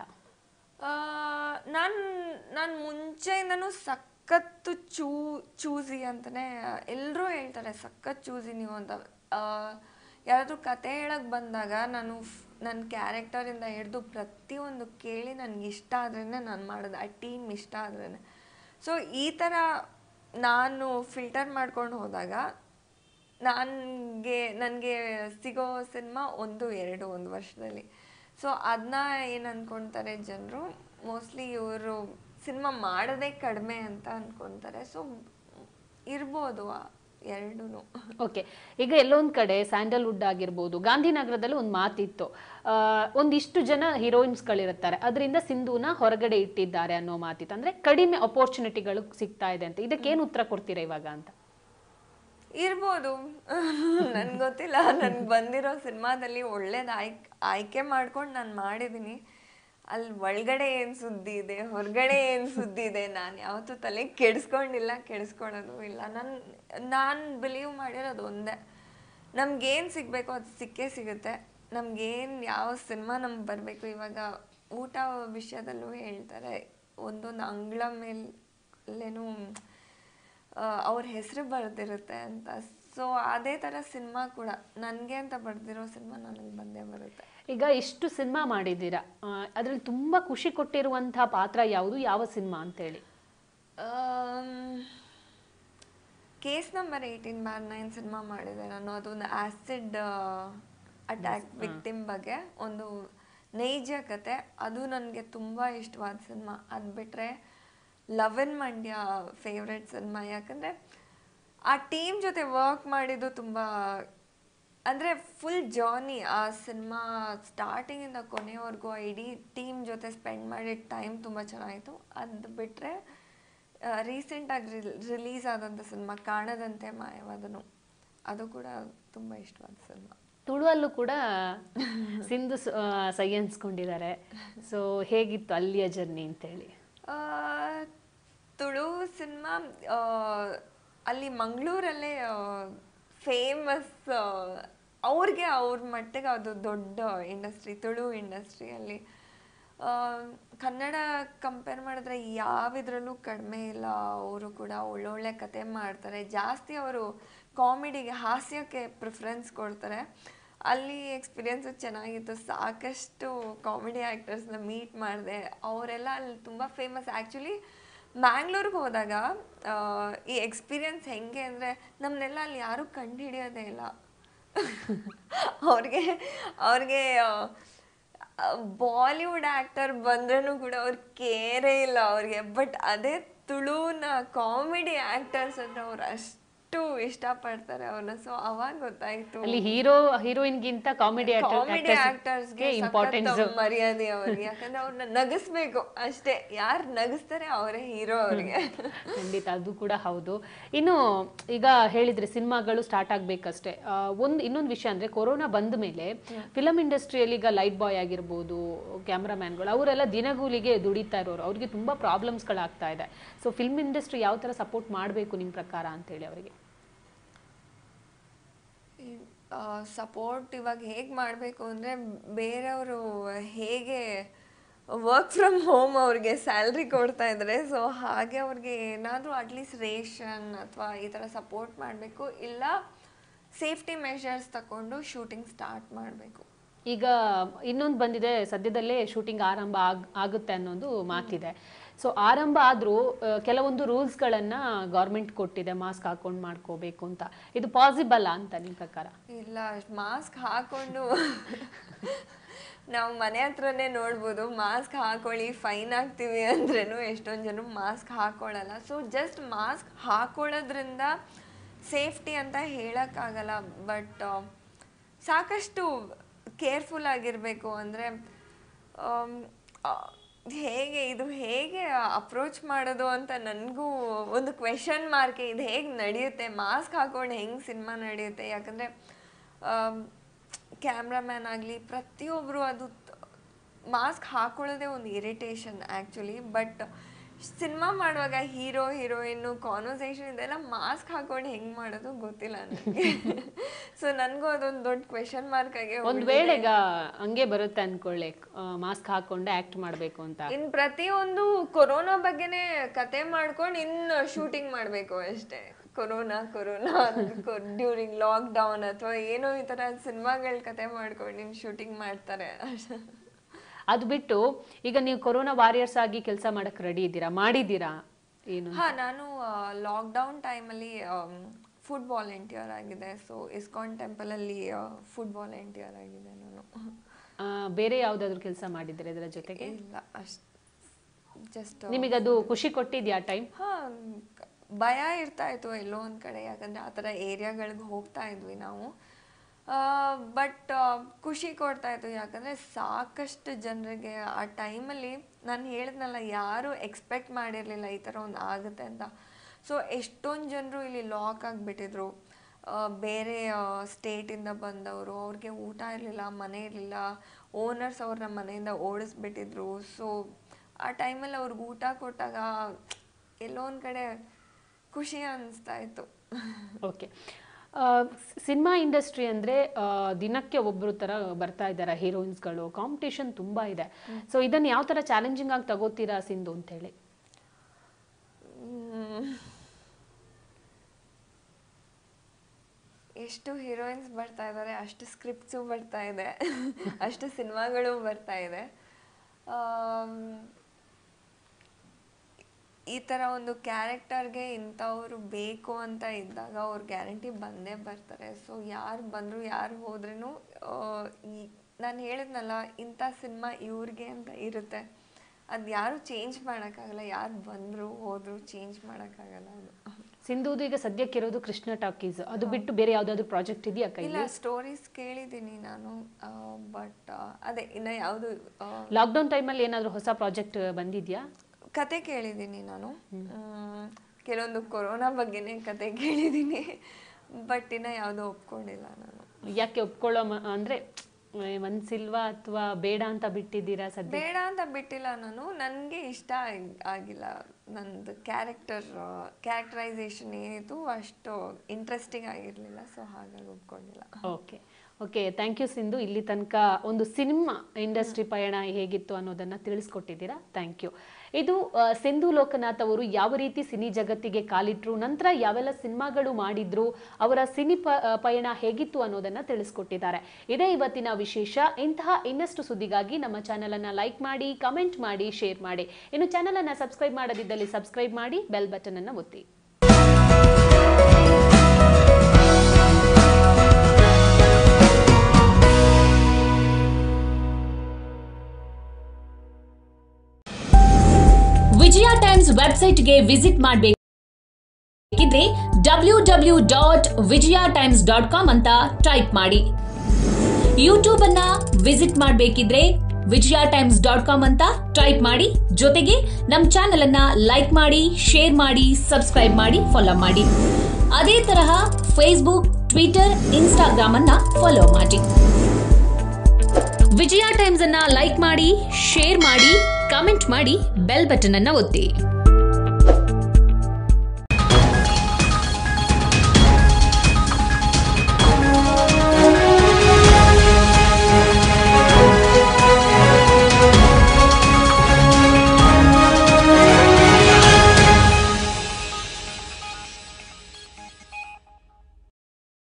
B: ನಾನು ನಾನು ಮುಂಚೆಯಿಂದನೂ ಸಖತ್ತು ಚೂ ಚೂಸಿ ಅಂತಲೇ ಎಲ್ಲರೂ ಹೇಳ್ತಾರೆ ಸಖತ್ ಚೂಸಿ ನೀವು ಅಂತ ಆ, ಯಾರಾದರೂ ಕತೆ ಹೇಳಕ್ಕೆ ಬಂದಾಗ ನಾನು ನನ್ನ ಕ್ಯಾರೆಕ್ಟರಿಂದ ಹಿಡಿದು ಪ್ರತಿಯೊಂದು ಕೇಳಿ ನನಗೆ ಇಷ್ಟ ಆದ್ರೇ ನಾನು ಮಾಡೋದು ಆ ಟೀಮ್ ಇಷ್ಟ ಆದ್ರೇ ಸೊ ಈ ಥರ ನಾನು ಫಿಲ್ಟರ್ ಮಾಡ್ಕೊಂಡು ಹೋದಾಗ ನನಗೆ ನನಗೆ ಸಿಗೋ ಸಿನಿಮಾ ಒಂದು ಎರಡು ಒಂದು ವರ್ಷದಲ್ಲಿ ಸೊ ಅದನ್ನ ಏನು ಅಂದ್ಕೊಳ್ತಾರೆ ಜನರು ಮೋಸ್ಟ್ಲಿ ಇವರು ಸಿನಿಮಾ ಮಾಡೋದೇ ಕಡಿಮೆ ಅಂತ ಅಂದ್ಕೊಳ್ತಾರೆ ಸೊ ಇರ್ಬೋದು ಎರಡೂ
A: ಓಕೆ ಈಗ ಎಲ್ಲೊಂದ್ ಕಡೆ ಸ್ಯಾಂಡಲ್ವುಡ್ ಆಗಿರ್ಬೋದು ಗಾಂಧಿನಗರದಲ್ಲಿ ಒಂದು ಮಾತಿತ್ತು ಆ, ಒಂದಿಷ್ಟು ಜನ ಹೀರೋಯಿನ್ಸ್ಗಳಿರುತ್ತಾರೆ ಅದರಿಂದ ಸಿಂಧುನ ಹೊರಗಡೆ ಇಟ್ಟಿದ್ದಾರೆ ಅನ್ನೋ ಮಾತಿತ್ತು ಅಂದ್ರೆ ಕಡಿಮೆ ಅಪರ್ಚುನಿಟಿಗಳು ಸಿಗ್ತಾ ಇದೆ ಅಂತ ಇದಕ್ಕೇನು ಉತ್ತರ ಕೊಡ್ತೀರಾ ಇವಾಗ ಅಂತ
B: ಇರ್ಬೋದು ನನ್ಗೆ ಗೊತ್ತಿಲ್ಲ ನನ್ಗೆ ಬಂದಿರೋ ಸಿನಿಮಾದಲ್ಲಿ ಒಳ್ಳೇದು ಆಯ್ಕೆ ಆಯ್ಕೆ ಮಾಡ್ಕೊಂಡು ನಾನು ಮಾಡಿದ್ದೀನಿ ಅಲ್ಲಿ ಒಳಗಡೆ ಏನು ಸುದ್ದಿ ಇದೆ ಹೊರಗಡೆ ಏನು ಸುದ್ದಿ ಇದೆ ನಾನು ಯಾವತ್ತೂ ತಲೆ ಕೆಡಿಸ್ಕೊಂಡಿಲ್ಲ ಕೆಡಿಸ್ಕೊಳ್ಳೋದು ಇಲ್ಲ ನಾನು ನಾನು ಬಿಲೀವ್ ಮಾಡಿರೋದು ಒಂದೇ ನಮ್ಗೇನು ಸಿಗಬೇಕು ಅದು ಸಿಕ್ಕೇ ಸಿಗುತ್ತೆ ನಮ್ಗೇನು ಯಾವ ಸಿನಿಮಾ ನಮ್ಗೆ ಬರಬೇಕು ಇವಾಗ ಊಟ ವಿಷಯದಲ್ಲೂ ಹೇಳ್ತಾರೆ ಒಂದೊಂದು ಅಂಗಳ ಮೇಲೇನು ಅವ್ರ ಹೆಸರು ಬರೆದಿರುತ್ತೆ ಅಂತ ಸೊ ಅದೇ ಥರ ಸಿನಿಮಾ ಕೂಡ ನನಗೆ ಅಂತ ಬರೆದಿರೋ ಸಿನಿಮಾ ನನಗೆ ಬಂದೇ ಬರುತ್ತೆ
A: ಈಗ ಇಷ್ಟು ಸಿನಿಮಾ ಮಾಡಿದ್ದೀರಾ ಅದ್ರಲ್ಲಿ ತುಂಬಾ ಖುಷಿ ಕೊಟ್ಟಿರುವಂತಹ ಪಾತ್ರ ಯಾವುದು ಯಾವ ಸಿನಿಮಾ ಅಂತೇಳಿ
B: case number eighteen bar nine cinema ಮಾಡಿದೆ ನಾನು ಅದೊಂದು ಆ್ಯಸಿಡ್ ಅಟ್ಯಾಕ್ ವಿಕ್ಟಿಮ್ ಬಗ್ಗೆ ಒಂದು ನೈಜ ಕತೆ ಅದು ನನಗೆ ತುಂಬ ಇಷ್ಟವಾದ ಸಿನಿಮಾ ಅದು ಬಿಟ್ಟರೆ love in Mandya favourite cinema ಯಾಕಂದರೆ ಆ ಟೀಮ್ ಜೊತೆ ವರ್ಕ್ ಮಾಡಿದ್ದು ತುಂಬ ಅಂದರೆ ಫುಲ್ ಜರ್ನಿ ಆ ಸಿನಿಮಾ ಸ್ಟಾರ್ಟಿಂಗಿಂದ ಕೊನೆವರೆಗೂ ಆ ಇಡೀ ಟೀಮ್ ಜೊತೆ ಸ್ಪೆಂಡ್ ಮಾಡಿದ ಟೈಮ್ ತುಂಬ ಚೆನ್ನಾಗಿತ್ತು ಅದು ಬಿಟ್ಟರೆ ರೀಸೆಂಟಾಗಿ ರಿಲೀಸ್ ಆದಂಥ ಸಿನಿಮಾ ಕಾಣದಂತೆ ಮಾಯವಾದನು ಅದು ಕೂಡ ತುಂಬ ಇಷ್ಟವಾದ ಸಿನಿಮಾ
A: ತುಳುವಲ್ಲೂ ಕೂಡ ಸಿಂಧು ಸ- ಆ, ಸೈ ಅನ್ಸ್ಕೊಂಡಿದ್ದಾರೆ ಸೊ ಹೇಗಿತ್ತು ಅಲ್ಲಿಯ ಜರ್ನಿ ಅಂತೇಳಿ
B: ಆ, ತುಳು ಸಿನಿಮಾ ಅಲ್ಲಿ ಮಂಗಳೂರಲ್ಲೇ ಫೇಮಸ್ ಅವ್ರಿಗೆ ಅವ್ರ ಮಟ್ಟಿಗೆ ಅದು ದೊಡ್ಡ ಇಂಡಸ್ಟ್ರಿ ತುಳು ಇಂಡಸ್ಟ್ರಿಯಲ್ಲಿ ಕನ್ನಡ ಕಂಪೇರ್ ಮಾಡಿದ್ರೆ ಯಾವಿದ್ರಲ್ಲೂ ಕಡಿಮೆ ಇಲ್ಲ ಅವರು ಕೂಡ ಒಳ್ಳೊಳ್ಳೆ ಕತೆ ಮಾಡ್ತಾರೆ ಜಾಸ್ತಿ ಅವರು ಕಾಮಿಡಿಗೆ ಹಾಸ್ಯಕ್ಕೆ ಪ್ರಿಫರೆನ್ಸ್ ಕೊಡ್ತಾರೆ ಅಲ್ಲಿ ಎಕ್ಸ್ಪೀರಿಯನ್ಸು ಚೆನ್ನಾಗಿತ್ತು ಸಾಕಷ್ಟು ಕಾಮಿಡಿ ಆ್ಯಕ್ಟರ್ಸ್ನ ಮೀಟ್ ಮಾಡಿದೆ ಅವರೆಲ್ಲ ಅಲ್ಲಿ ತುಂಬ ಫೇಮಸ್ ಆ್ಯಕ್ಚುಲಿ ಮ್ಯಾಂಗ್ಳೂರ್ಗೆ ಹೋದಾಗ ಆ, ಈ ಎಕ್ಸ್ಪೀರಿಯನ್ಸ್ ಹೆಂಗೆ ಅಂದರೆ ನಮ್ಮನ್ನೆಲ್ಲ ಅಲ್ಲಿ ಯಾರೂ ಕಂಡು ಹಿಡಿಯೋದೇ ಇಲ್ಲ ಅವ್ರಿಗೆ ಅವ್ರಿಗೆ ಬಾಲಿವುಡ್ ಆ್ಯಕ್ಟರ್ ಬಂದ್ರೂ ಕೂಡ ಅವ್ರು ಕೇರೇ ಇಲ್ಲ ಅವ್ರಿಗೆ ಬಟ್ ಅದೇ ತುಳುನ ಕಾಮಿಡಿ ಆ್ಯಕ್ಟರ್ಸ್ ಅಂದ್ರೆ ಅವ್ರು ಅಷ್ಟು ಇಷ್ಟಪಡ್ತಾರೆ ಅವ್ರನ್ನ ಸೊ ಅವಾಗ ಗೊತ್ತಾಯ್ತು
A: ಅಲ್ಲಿ ಹೀರೋ ಹೀರೋಯಿನ್ಗಿಂತ ಕಾಮಿಡಿ
B: ಕಾಮಿಡಿ ಆಕ್ಟರ್ಸ್ಗೆ
A: ಇಂಪಾರ್ಟೆನ್ಸ್
B: ಮರ್ಯಾದೆ ಅವ್ರಿಗೆ ಯಾಕಂದ್ರೆ ಅವ್ರನ್ನ ನಗಿಸ್ಬೇಕು ಅಷ್ಟೇ ಯಾರು ನಗಿಸ್ತಾರೆ ಅವರೇ ಹೀರೋ ಅವ್ರಿಗೆ
A: ಖಂಡಿತ ಅದು ಕೂಡ ಹೌದು ಇನ್ನು ಈಗ ಹೇಳಿದ್ರೆ ಸಿನಿಮಾಗಳು ಸ್ಟಾರ್ಟ್ ಆಗ್ಬೇಕಷ್ಟೇ ಆ, ಒಂದು ಇನ್ನೊಂದು ವಿಷಯ ಅಂದ್ರೆ ಕೊರೋನಾ ಬಂದ ಮೇಲೆ ಫಿಲಂ ಇಂಡಸ್ಟ್ರಿಯಲ್ಲಿ ಈಗ ಲೈಟ್ ಬಾಯ್ ಆಗಿರ್ಬೋದು ಕ್ಯಾಮ್ರಾಮ್ಯಾನ್ಗಳು ಅವರೆಲ್ಲ ದಿನಗೂಲಿಗೆ ದುಡಿತಾ ಇರೋರು ಅವ್ರಿಗೆ ತುಂಬಾ ಪ್ರಾಬ್ಲಮ್ಸ್ಗಳಾಗ್ತಾ ಇದೆ ಸೊ ಫಿಲ್ಮ್ ಇಂಡಸ್ಟ್ರಿ ಯಾವ ತರ ಸಪೋರ್ಟ್ ಮಾಡಬೇಕು ನಿಮ್ಮ ಪ್ರಕಾರ ಅಂತೇಳಿ ಅವರಿಗೆ
B: ಸಪೋರ್ಟ್ ಇವಾಗ ಹೇಗೆ ಮಾಡಬೇಕು ಅಂದರೆ ಬೇರೆಯವರು ಹೇಗೆ ವರ್ಕ್ ಫ್ರಮ್ ಹೋಮ್ ಅವ್ರಿಗೆ ಸ್ಯಾಲ್ರಿ ಕೊಡ್ತಾ ಇದ್ದಾರೆ ಸೊ ಹಾಗೆ ಅವ್ರಿಗೆ ಏನಾದರೂ ಅಟ್ಲೀಸ್ಟ್ ರೇಷನ್ ಅಥವಾ ಈ ಥರ ಸಪೋರ್ಟ್ ಮಾಡಬೇಕು ಇಲ್ಲ ಸೇಫ್ಟಿ ಮೆಷರ್ಸ್ ತಗೊಂಡು ಶೂಟಿಂಗ್ ಸ್ಟಾರ್ಟ್ ಮಾಡಬೇಕು
A: ಈಗ ಇನ್ನೊಂದು ಬಂದಿದೆ ಸದ್ಯದಲ್ಲೇ ಶೂಟಿಂಗ್ ಆರಂಭ ಆಗ್ ಆಗುತ್ತೆ ಅನ್ನೋದು ಮಾತಿದೆ ಸೊ ಆರಂಭ ಆದ್ರೂ ಆ, ಕೆಲವೊಂದು ರೂಲ್ಸ್ಗಳನ್ನ ಗೌರ್ಮೆಂಟ್ ಕೊಟ್ಟಿದೆ ಮಾಸ್ಕ್ ಹಾಕೊಂಡು ಮಾಡ್ಕೋಬೇಕು ಅಂತ ಇದು ಪಾಸಿಬಲ್ ಅಂತ ನಿಮ್ಮ ಪ್ರಕಾರ
B: ಇಲ್ಲ ಮಾಸ್ಕ್ ಹಾಕೊಂಡು ನಾವು ಮನೆ ಹತ್ರನೇ ನೋಡ್ಬೋದು ಮಾಸ್ಕ್ ಹಾಕೊಳ್ಳಿ ಫೈನ್ ಹಾಕ್ತೀವಿ ಅಂದ್ರೇನು ಎಷ್ಟೊಂದು ಜನ ಮಾಸ್ಕ್ ಹಾಕೊಳ್ಳಲ್ಲ ಸೊ ಜಸ್ಟ್ ಮಾಸ್ಕ್ ಹಾಕೊಳ್ಳೋದ್ರಿಂದ ಸೇಫ್ಟಿ ಅಂತ ಹೇಳೋಕ್ಕಾಗಲ್ಲ ಬಟ್ ಸಾಕಷ್ಟು ಕೇರ್ಫುಲ್ ಆಗಿರಬೇಕು ಅಂದರೆ ಹೇಗೆ ಇದು ಹೇಗೆ ಅಪ್ರೋಚ್ ಮಾಡೋದು ಅಂತ ನನಗೂ ಒಂದು ಕ್ವೆಶನ್ ಮಾರ್ಕೆ ಇದು ಹೇಗೆ ನಡೆಯುತ್ತೆ ಮಾಸ್ಕ್ ಹಾಕೊಂಡು ಹೆಂಗೆ ಸಿನಿಮಾ ನಡೆಯುತ್ತೆ ಯಾಕಂದರೆ ಕ್ಯಾಮ್ರಾಮ್ಯಾನ್ ಆಗಲಿ ಪ್ರತಿಯೊಬ್ಬರು ಅದು ಮಾಸ್ಕ್ ಹಾಕೊಳ್ಳೋದೇ ಒಂದು ಇರಿಟೇಷನ್ ಆ್ಯಕ್ಚುಲಿ ಬಟ್ ಸಿನಿಮಾ ಮಾಡುವಾಗ ಹೀರೋ ಹೀರೋಯಿನ್ನು ಕಾನ್ವರ್ಸೇಷನ್ ಇದೆಲ್ಲ ಮಾಸ್ಕ್ ಹಾಕೊಂಡು ಹೆಂಗೆ ಮಾಡೋದು ಗೊತ್ತಿಲ್ಲ ನನಗೆ ಸೊ ನನಗೂ ಅದೊಂದು ದೊಡ್ಡ ಕ್ವೆಶನ್ ಮಾರ್ಕ್ ಆಗಿ
A: ಒಂದ್ ವೇಳೆ ಈಗ ಹಂಗೆ ಬರುತ್ತೆ ಅನ್ಕೊಳ್ಳಿ ಮಾಸ್ಕ್ ಹಾಕೊಂಡು ಆಕ್ಟ್ ಮಾಡ್ಬೇಕು ಅಂತ
B: ಇನ್ ಪ್ರತಿಯೊಂದು ಕೊರೋನಾ ಬಗ್ಗೆನೇ ಕತೆ ಮಾಡ್ಕೊಂಡು ಇನ್ನು ಶೂಟಿಂಗ್ ಮಾಡಬೇಕು ಅಷ್ಟೇ corona corona during lockdown ಅಥವಾ ಏನೋ ಈ ಥರ ಸಿನಿಮಾಗಳ ಕತೆ ಮಾಡ್ಕೊಂಡು ಇನ್ನು ಶೂಟಿಂಗ್ ಮಾಡ್ತಾರೆ
A: ಅದು ಬಿಟ್ಟು ಈಗ ನೀವು ಕೊರೋನಾ ವಾರಿಯರ್ಸ್ ಆಗಿ ಕೆಲಸ ಮಾಡಕ್ ರೆಡಿ ಇದ್ದೀರಾ ಮಾಡಿದ್ದೀರಾ ಏನು
B: ಹಾ ನಾನು ಲಾಕ್ಡೌನ್ ಟೈಮಲ್ಲಿ ಫುಡ್ ವಾಲಂಟಿಯರ್ ಆಗಿದೆ ಸೊ ಇಸ್ಕಾನ್ ಟೆಂಪಲಲ್ಲಿ ಫುಡ್ ವಾಲಂಟಿಯರ್ ಆಗಿದೆ ನಾನು
A: ಆ, ಬೇರೆ ಯಾವ್ದಾದ್ರು ಕೆಲಸ ಮಾಡಿದ್ದೀರಾ ಇದರ ಜೊತೆಗೆ
B: ಇಲ್ಲ ಅಷ್ಟು ಜಸ್ಟ್
A: ನಿಮಗದು ಖುಷಿ ಕೊಟ್ಟಿದ್ಯಾ ಟೈಮ್
B: ಹಾ ಕ- ಭಯ ಇರ್ತಾ ಇತ್ತು ಎಲ್ಲೋ ಒಂದು ಕಡೆ ಯಾಕಂದ್ರೆ ಆ ಥರ ಏರಿಯಾಗಳಿಗೆ ಹೋಗ್ತಾ ಇದ್ವಿ ನಾವು ಬಟ್ ಖುಷಿ ಕೊಡ್ತಾ ಇತ್ತು ಯಾಕಂದರೆ ಸಾಕಷ್ಟು ಜನರಿಗೆ ಆ ಟೈಮಲ್ಲಿ ನಾನು ಹೇಳಿದ್ನಲ್ಲ ಯಾರೂ ಎಕ್ಸ್ಪೆಕ್ಟ್ ಮಾಡಿರಲಿಲ್ಲ ಈ ಥರ ಒಂದು ಆಗುತ್ತೆ ಅಂತ ಸೊ ಎಷ್ಟೊಂದು ಜನರು ಇಲ್ಲಿ ಲಾಕ್ ಆಗಿಬಿಟ್ಟಿದ್ರು ಬೇರೆ ಸ್ಟೇಟಿಂದ ಬಂದವರು ಅವ್ರಿಗೆ ಊಟ ಇರಲಿಲ್ಲ ಮನೆ ಇರಲಿಲ್ಲ ಓನರ್ಸ್ ಅವ್ರನ್ನ ಮನೆಯಿಂದ ಓಡಿಸ್ಬಿಟ್ಟಿದ್ರು ಸೊ ಆ ಟೈಮಲ್ಲಿ ಅವ್ರಿಗೆ ಊಟ ಕೊಟ್ಟಾಗ ಎಲ್ಲೋ ಒಂದು ಕಡೆ ಖುಷಿ ಅನಿಸ್ತಾ ಇತ್ತು
A: ಓಕೆ ಸಿನಿಮಾ ಇಂಡಸ್ಟ್ರಿ ಅಂದ್ರೆ ಆ, ದಿನಕ್ಕೆ ಒಬ್ರು ತರ ಬರ್ತಾ ಇದ್ದಾರೆ ಹೀರೋಯಿನ್ಸ್ಗಳು ಕಾಂಪಿಟೇಷನ್ ತುಂಬಾ ಇದೆ ಸೊ ಇದನ್ನ ಯಾವ ತರ ಚಾಲೆಂಜಿಂಗ್ ಆಗಿ ತಗೋತೀರಾ ಸಿಂಧು ಅಂತ ಹೇಳಿ
B: ಮ್, ಎಷ್ಟು ಹೀರೋಯಿನ್ಸ್ ಬರ್ತಾ ಇದ್ದಾರೆ ಅಷ್ಟು ಸ್ಕ್ರಿಪ್ಟ್ಸು ಬರ್ತಾ ಇದೆ ಅಷ್ಟು ಸಿನಿಮಾಗಳು ಬರ್ತಾ ಇದೆ ಆಮ್, ಈ ಥರ ಒಂದು ಕ್ಯಾರೆಕ್ಟರ್ಗೆ ಇಂಥವ್ರು ಬೇಕು ಅಂತ ಇದ್ದಾಗ ಅವ್ರು ಗ್ಯಾರಂಟಿ ಬಂದೇ ಬರ್ತಾರೆ ಸೊ ಯಾರು ಬಂದರು ಯಾರು ಹೋದ್ರೂ ಈ ನಾನು ಹೇಳಿದ್ನಲ್ಲ ಇಂಥ ಸಿನಿಮಾ ಇವ್ರಿಗೆ ಅಂತ ಇರುತ್ತೆ ಅದು ಯಾರು ಚೇಂಜ್ ಮಾಡೋಕ್ಕಾಗಲ್ಲ ಯಾರು ಬಂದರು ಹೋದ್ರು ಚೇಂಜ್ ಮಾಡೋಕ್ಕಾಗಲ್ಲ ಅದು
A: ಸಿಂಧುದು ಈಗ ಸದ್ಯಕ್ಕಿರೋದು ಕೃಷ್ಣ ಟಾಕೀಸ್ ಅದು ಬಿಟ್ಟು ಬೇರೆ ಯಾವ್ದಾದ್ರು ಪ್ರಾಜೆಕ್ಟ್ ಇದೆಯಾ
B: ಇಲ್ಲ
A: ಕೈಲಿ
B: ಸ್ಟೋರೀಸ್ ಕೇಳಿದ್ದೀನಿ ನಾನು ಬಟ್ ಅದೇ ಇನ್ನು ಯಾವುದು
A: ಲಾಕ್ಡೌನ್ ಟೈಮಲ್ಲಿ ಏನಾದ್ರು ಹೊಸ ಪ್ರಾಜೆಕ್ಟ್ ಬಂದಿದ್ಯಾ
B: ಕತೆ ಕೇಳಿದ್ದೀನಿ ನಾನು ಮ್, ಕೆಲವೊಂದು ಕೊರೋನಾ ಬಗ್ಗೆನೇ ಕತೆ ಕೇಳಿದ್ದೀನಿ ಬಟ್ ಇನ್ನು ಯಾವುದೋ ಒಪ್ಕೊಂಡಿಲ್ಲ ನಾನು
A: ಯಾಕೆ ಒಪ್ಕೊಳ್ಳೋ ಮ- ಅಂದ್ರೆ ಮನ್ಸಿಲ್ವಾ ಅಥವಾ ಬೇಡ ಅಂತ ಬಿಟ್ಟಿದ್ದೀರಾ ಸದ್ಯ
B: ಬೇಡ ಅಂತ ಬಿಟ್ಟಿಲ್ಲ ನಾನು ನನಗೆ ಇಷ್ಟ ಆಗ್- ಆಗಿಲ್ಲ ನಂದು ಕ್ಯಾರೆಕ್ಟರ್ ಕ್ಯಾರೆಕ್ಟರೈಸೇಷನ್ ಏನಿತ್ತು ಅಷ್ಟು ಇಂಟ್ರೆಸ್ಟಿಂಗ್ ಆಗಿರಲಿಲ್ಲ ಸೊ ಹಾಗಾಗಿ ಒಪ್ಕೊಂಡಿಲ್ಲ
A: okay okay thank you Sindhu ಇಲ್ಲಿ ತನಕ ಒಂದು ಸಿನಿಮಾ ಇಂಡಸ್ಟ್ರಿ ಪಯಣ ಹೇಗಿತ್ತು ಅನ್ನೋದನ್ನ ತಿಳಿಸ್ಕೊಟ್ಟಿದ್ದೀರಾ ಥ್ಯಾಂಕ್ ಯು ಇದು ಆ, ಸಿಂಧು ಲೋಕನಾಥ್ ಅವರು ಯಾವ ರೀತಿ ಸಿನಿ ಜಗತ್ತಿಗೆ ಕಾಲಿಟ್ರು ನಂತರ ಯಾವೆಲ್ಲ ಸಿನಿಮಾಗಳು ಮಾಡಿದ್ರು ಅವರ ಸಿನಿ ಪ ಆ, ಪಯಣ ಹೇಗಿತ್ತು ಅನ್ನೋದನ್ನ ತಿಳಿಸ್ಕೊಟ್ಟಿದ್ದಾರೆ ಇದೇ ಇವತ್ತಿನ ವಿಶೇಷ ಇಂತಹ ಇನ್ನಷ್ಟು ಸುದ್ದಿಗಾಗಿ ನಮ್ಮ ಚಾನೆಲ್ ಅನ್ನ ಲೈಕ್ ಮಾಡಿ ಕಮೆಂಟ್ ಮಾಡಿ ಶೇರ್ ಮಾಡಿ ಇನ್ನು ಚಾನೆಲ್ ಅನ್ನ ಸಬ್ಸ್ಕ್ರೈಬ್ ಮಾಡದಿದ್ದಲ್ಲಿ ಸಬ್ಸ್ಕ್ರೈಬ್ ಮಾಡಿ ಬೆಲ್ ಬಟನ್ ಅನ್ನ ಒತ್ತಿ ವಿಜಯ ಟೈಮ್ಸ್ ವೆಬ್ಸೈಟ್ಗೆ ವಿಸಿಟ್ ಮಾಡಬೇಕಿದ್ರೆ W W dot Vijaya Times dot com ಅಂತ ಟೈಪ್ ಮಾಡಿ ಯೂಟ್ಯೂಬ್ ಅನ್ನ ವಿಸಿಟ್ ಮಾಡಬೇಕಿದ್ರೆ ವಿಜಯ ಟೈಮ್ಸ್ ಡಾಟ್ ಕಾಮ್ ಅಂತ ಟೈಪ್ ಮಾಡಿ ಜೊತೆಗೆ ನಮ್ಮ ಚಾನೆಲ್ ಅನ್ನ ಲೈಕ್ ಮಾಡಿ ಶೇರ್ ಮಾಡಿ ಸಬ್ಸ್ಕ್ರೈಬ್ ಮಾಡಿ ಫಾಲೋ ಮಾಡಿ ಅದೇ ತರಹ ಫೇಸ್ಬುಕ್ ಟ್ವಿಟರ್ ಇನ್ಸ್ಟಾಗ್ರಾಮ್ ಅನ್ನ ಫಾಲೋ ಮಾಡಿ ವಿಜಯ ಟೈಮ್ಸ್ ಅನ್ನ ಲೈಕ್ ಮಾಡಿ ಶೇರ್ ಮಾಡಿ ಕಾಮೆಂಟ್ ಮಾಡಿ ಬೆಲ್ ಬಟನ್ ಅನ್ನ ಒತ್ತಿ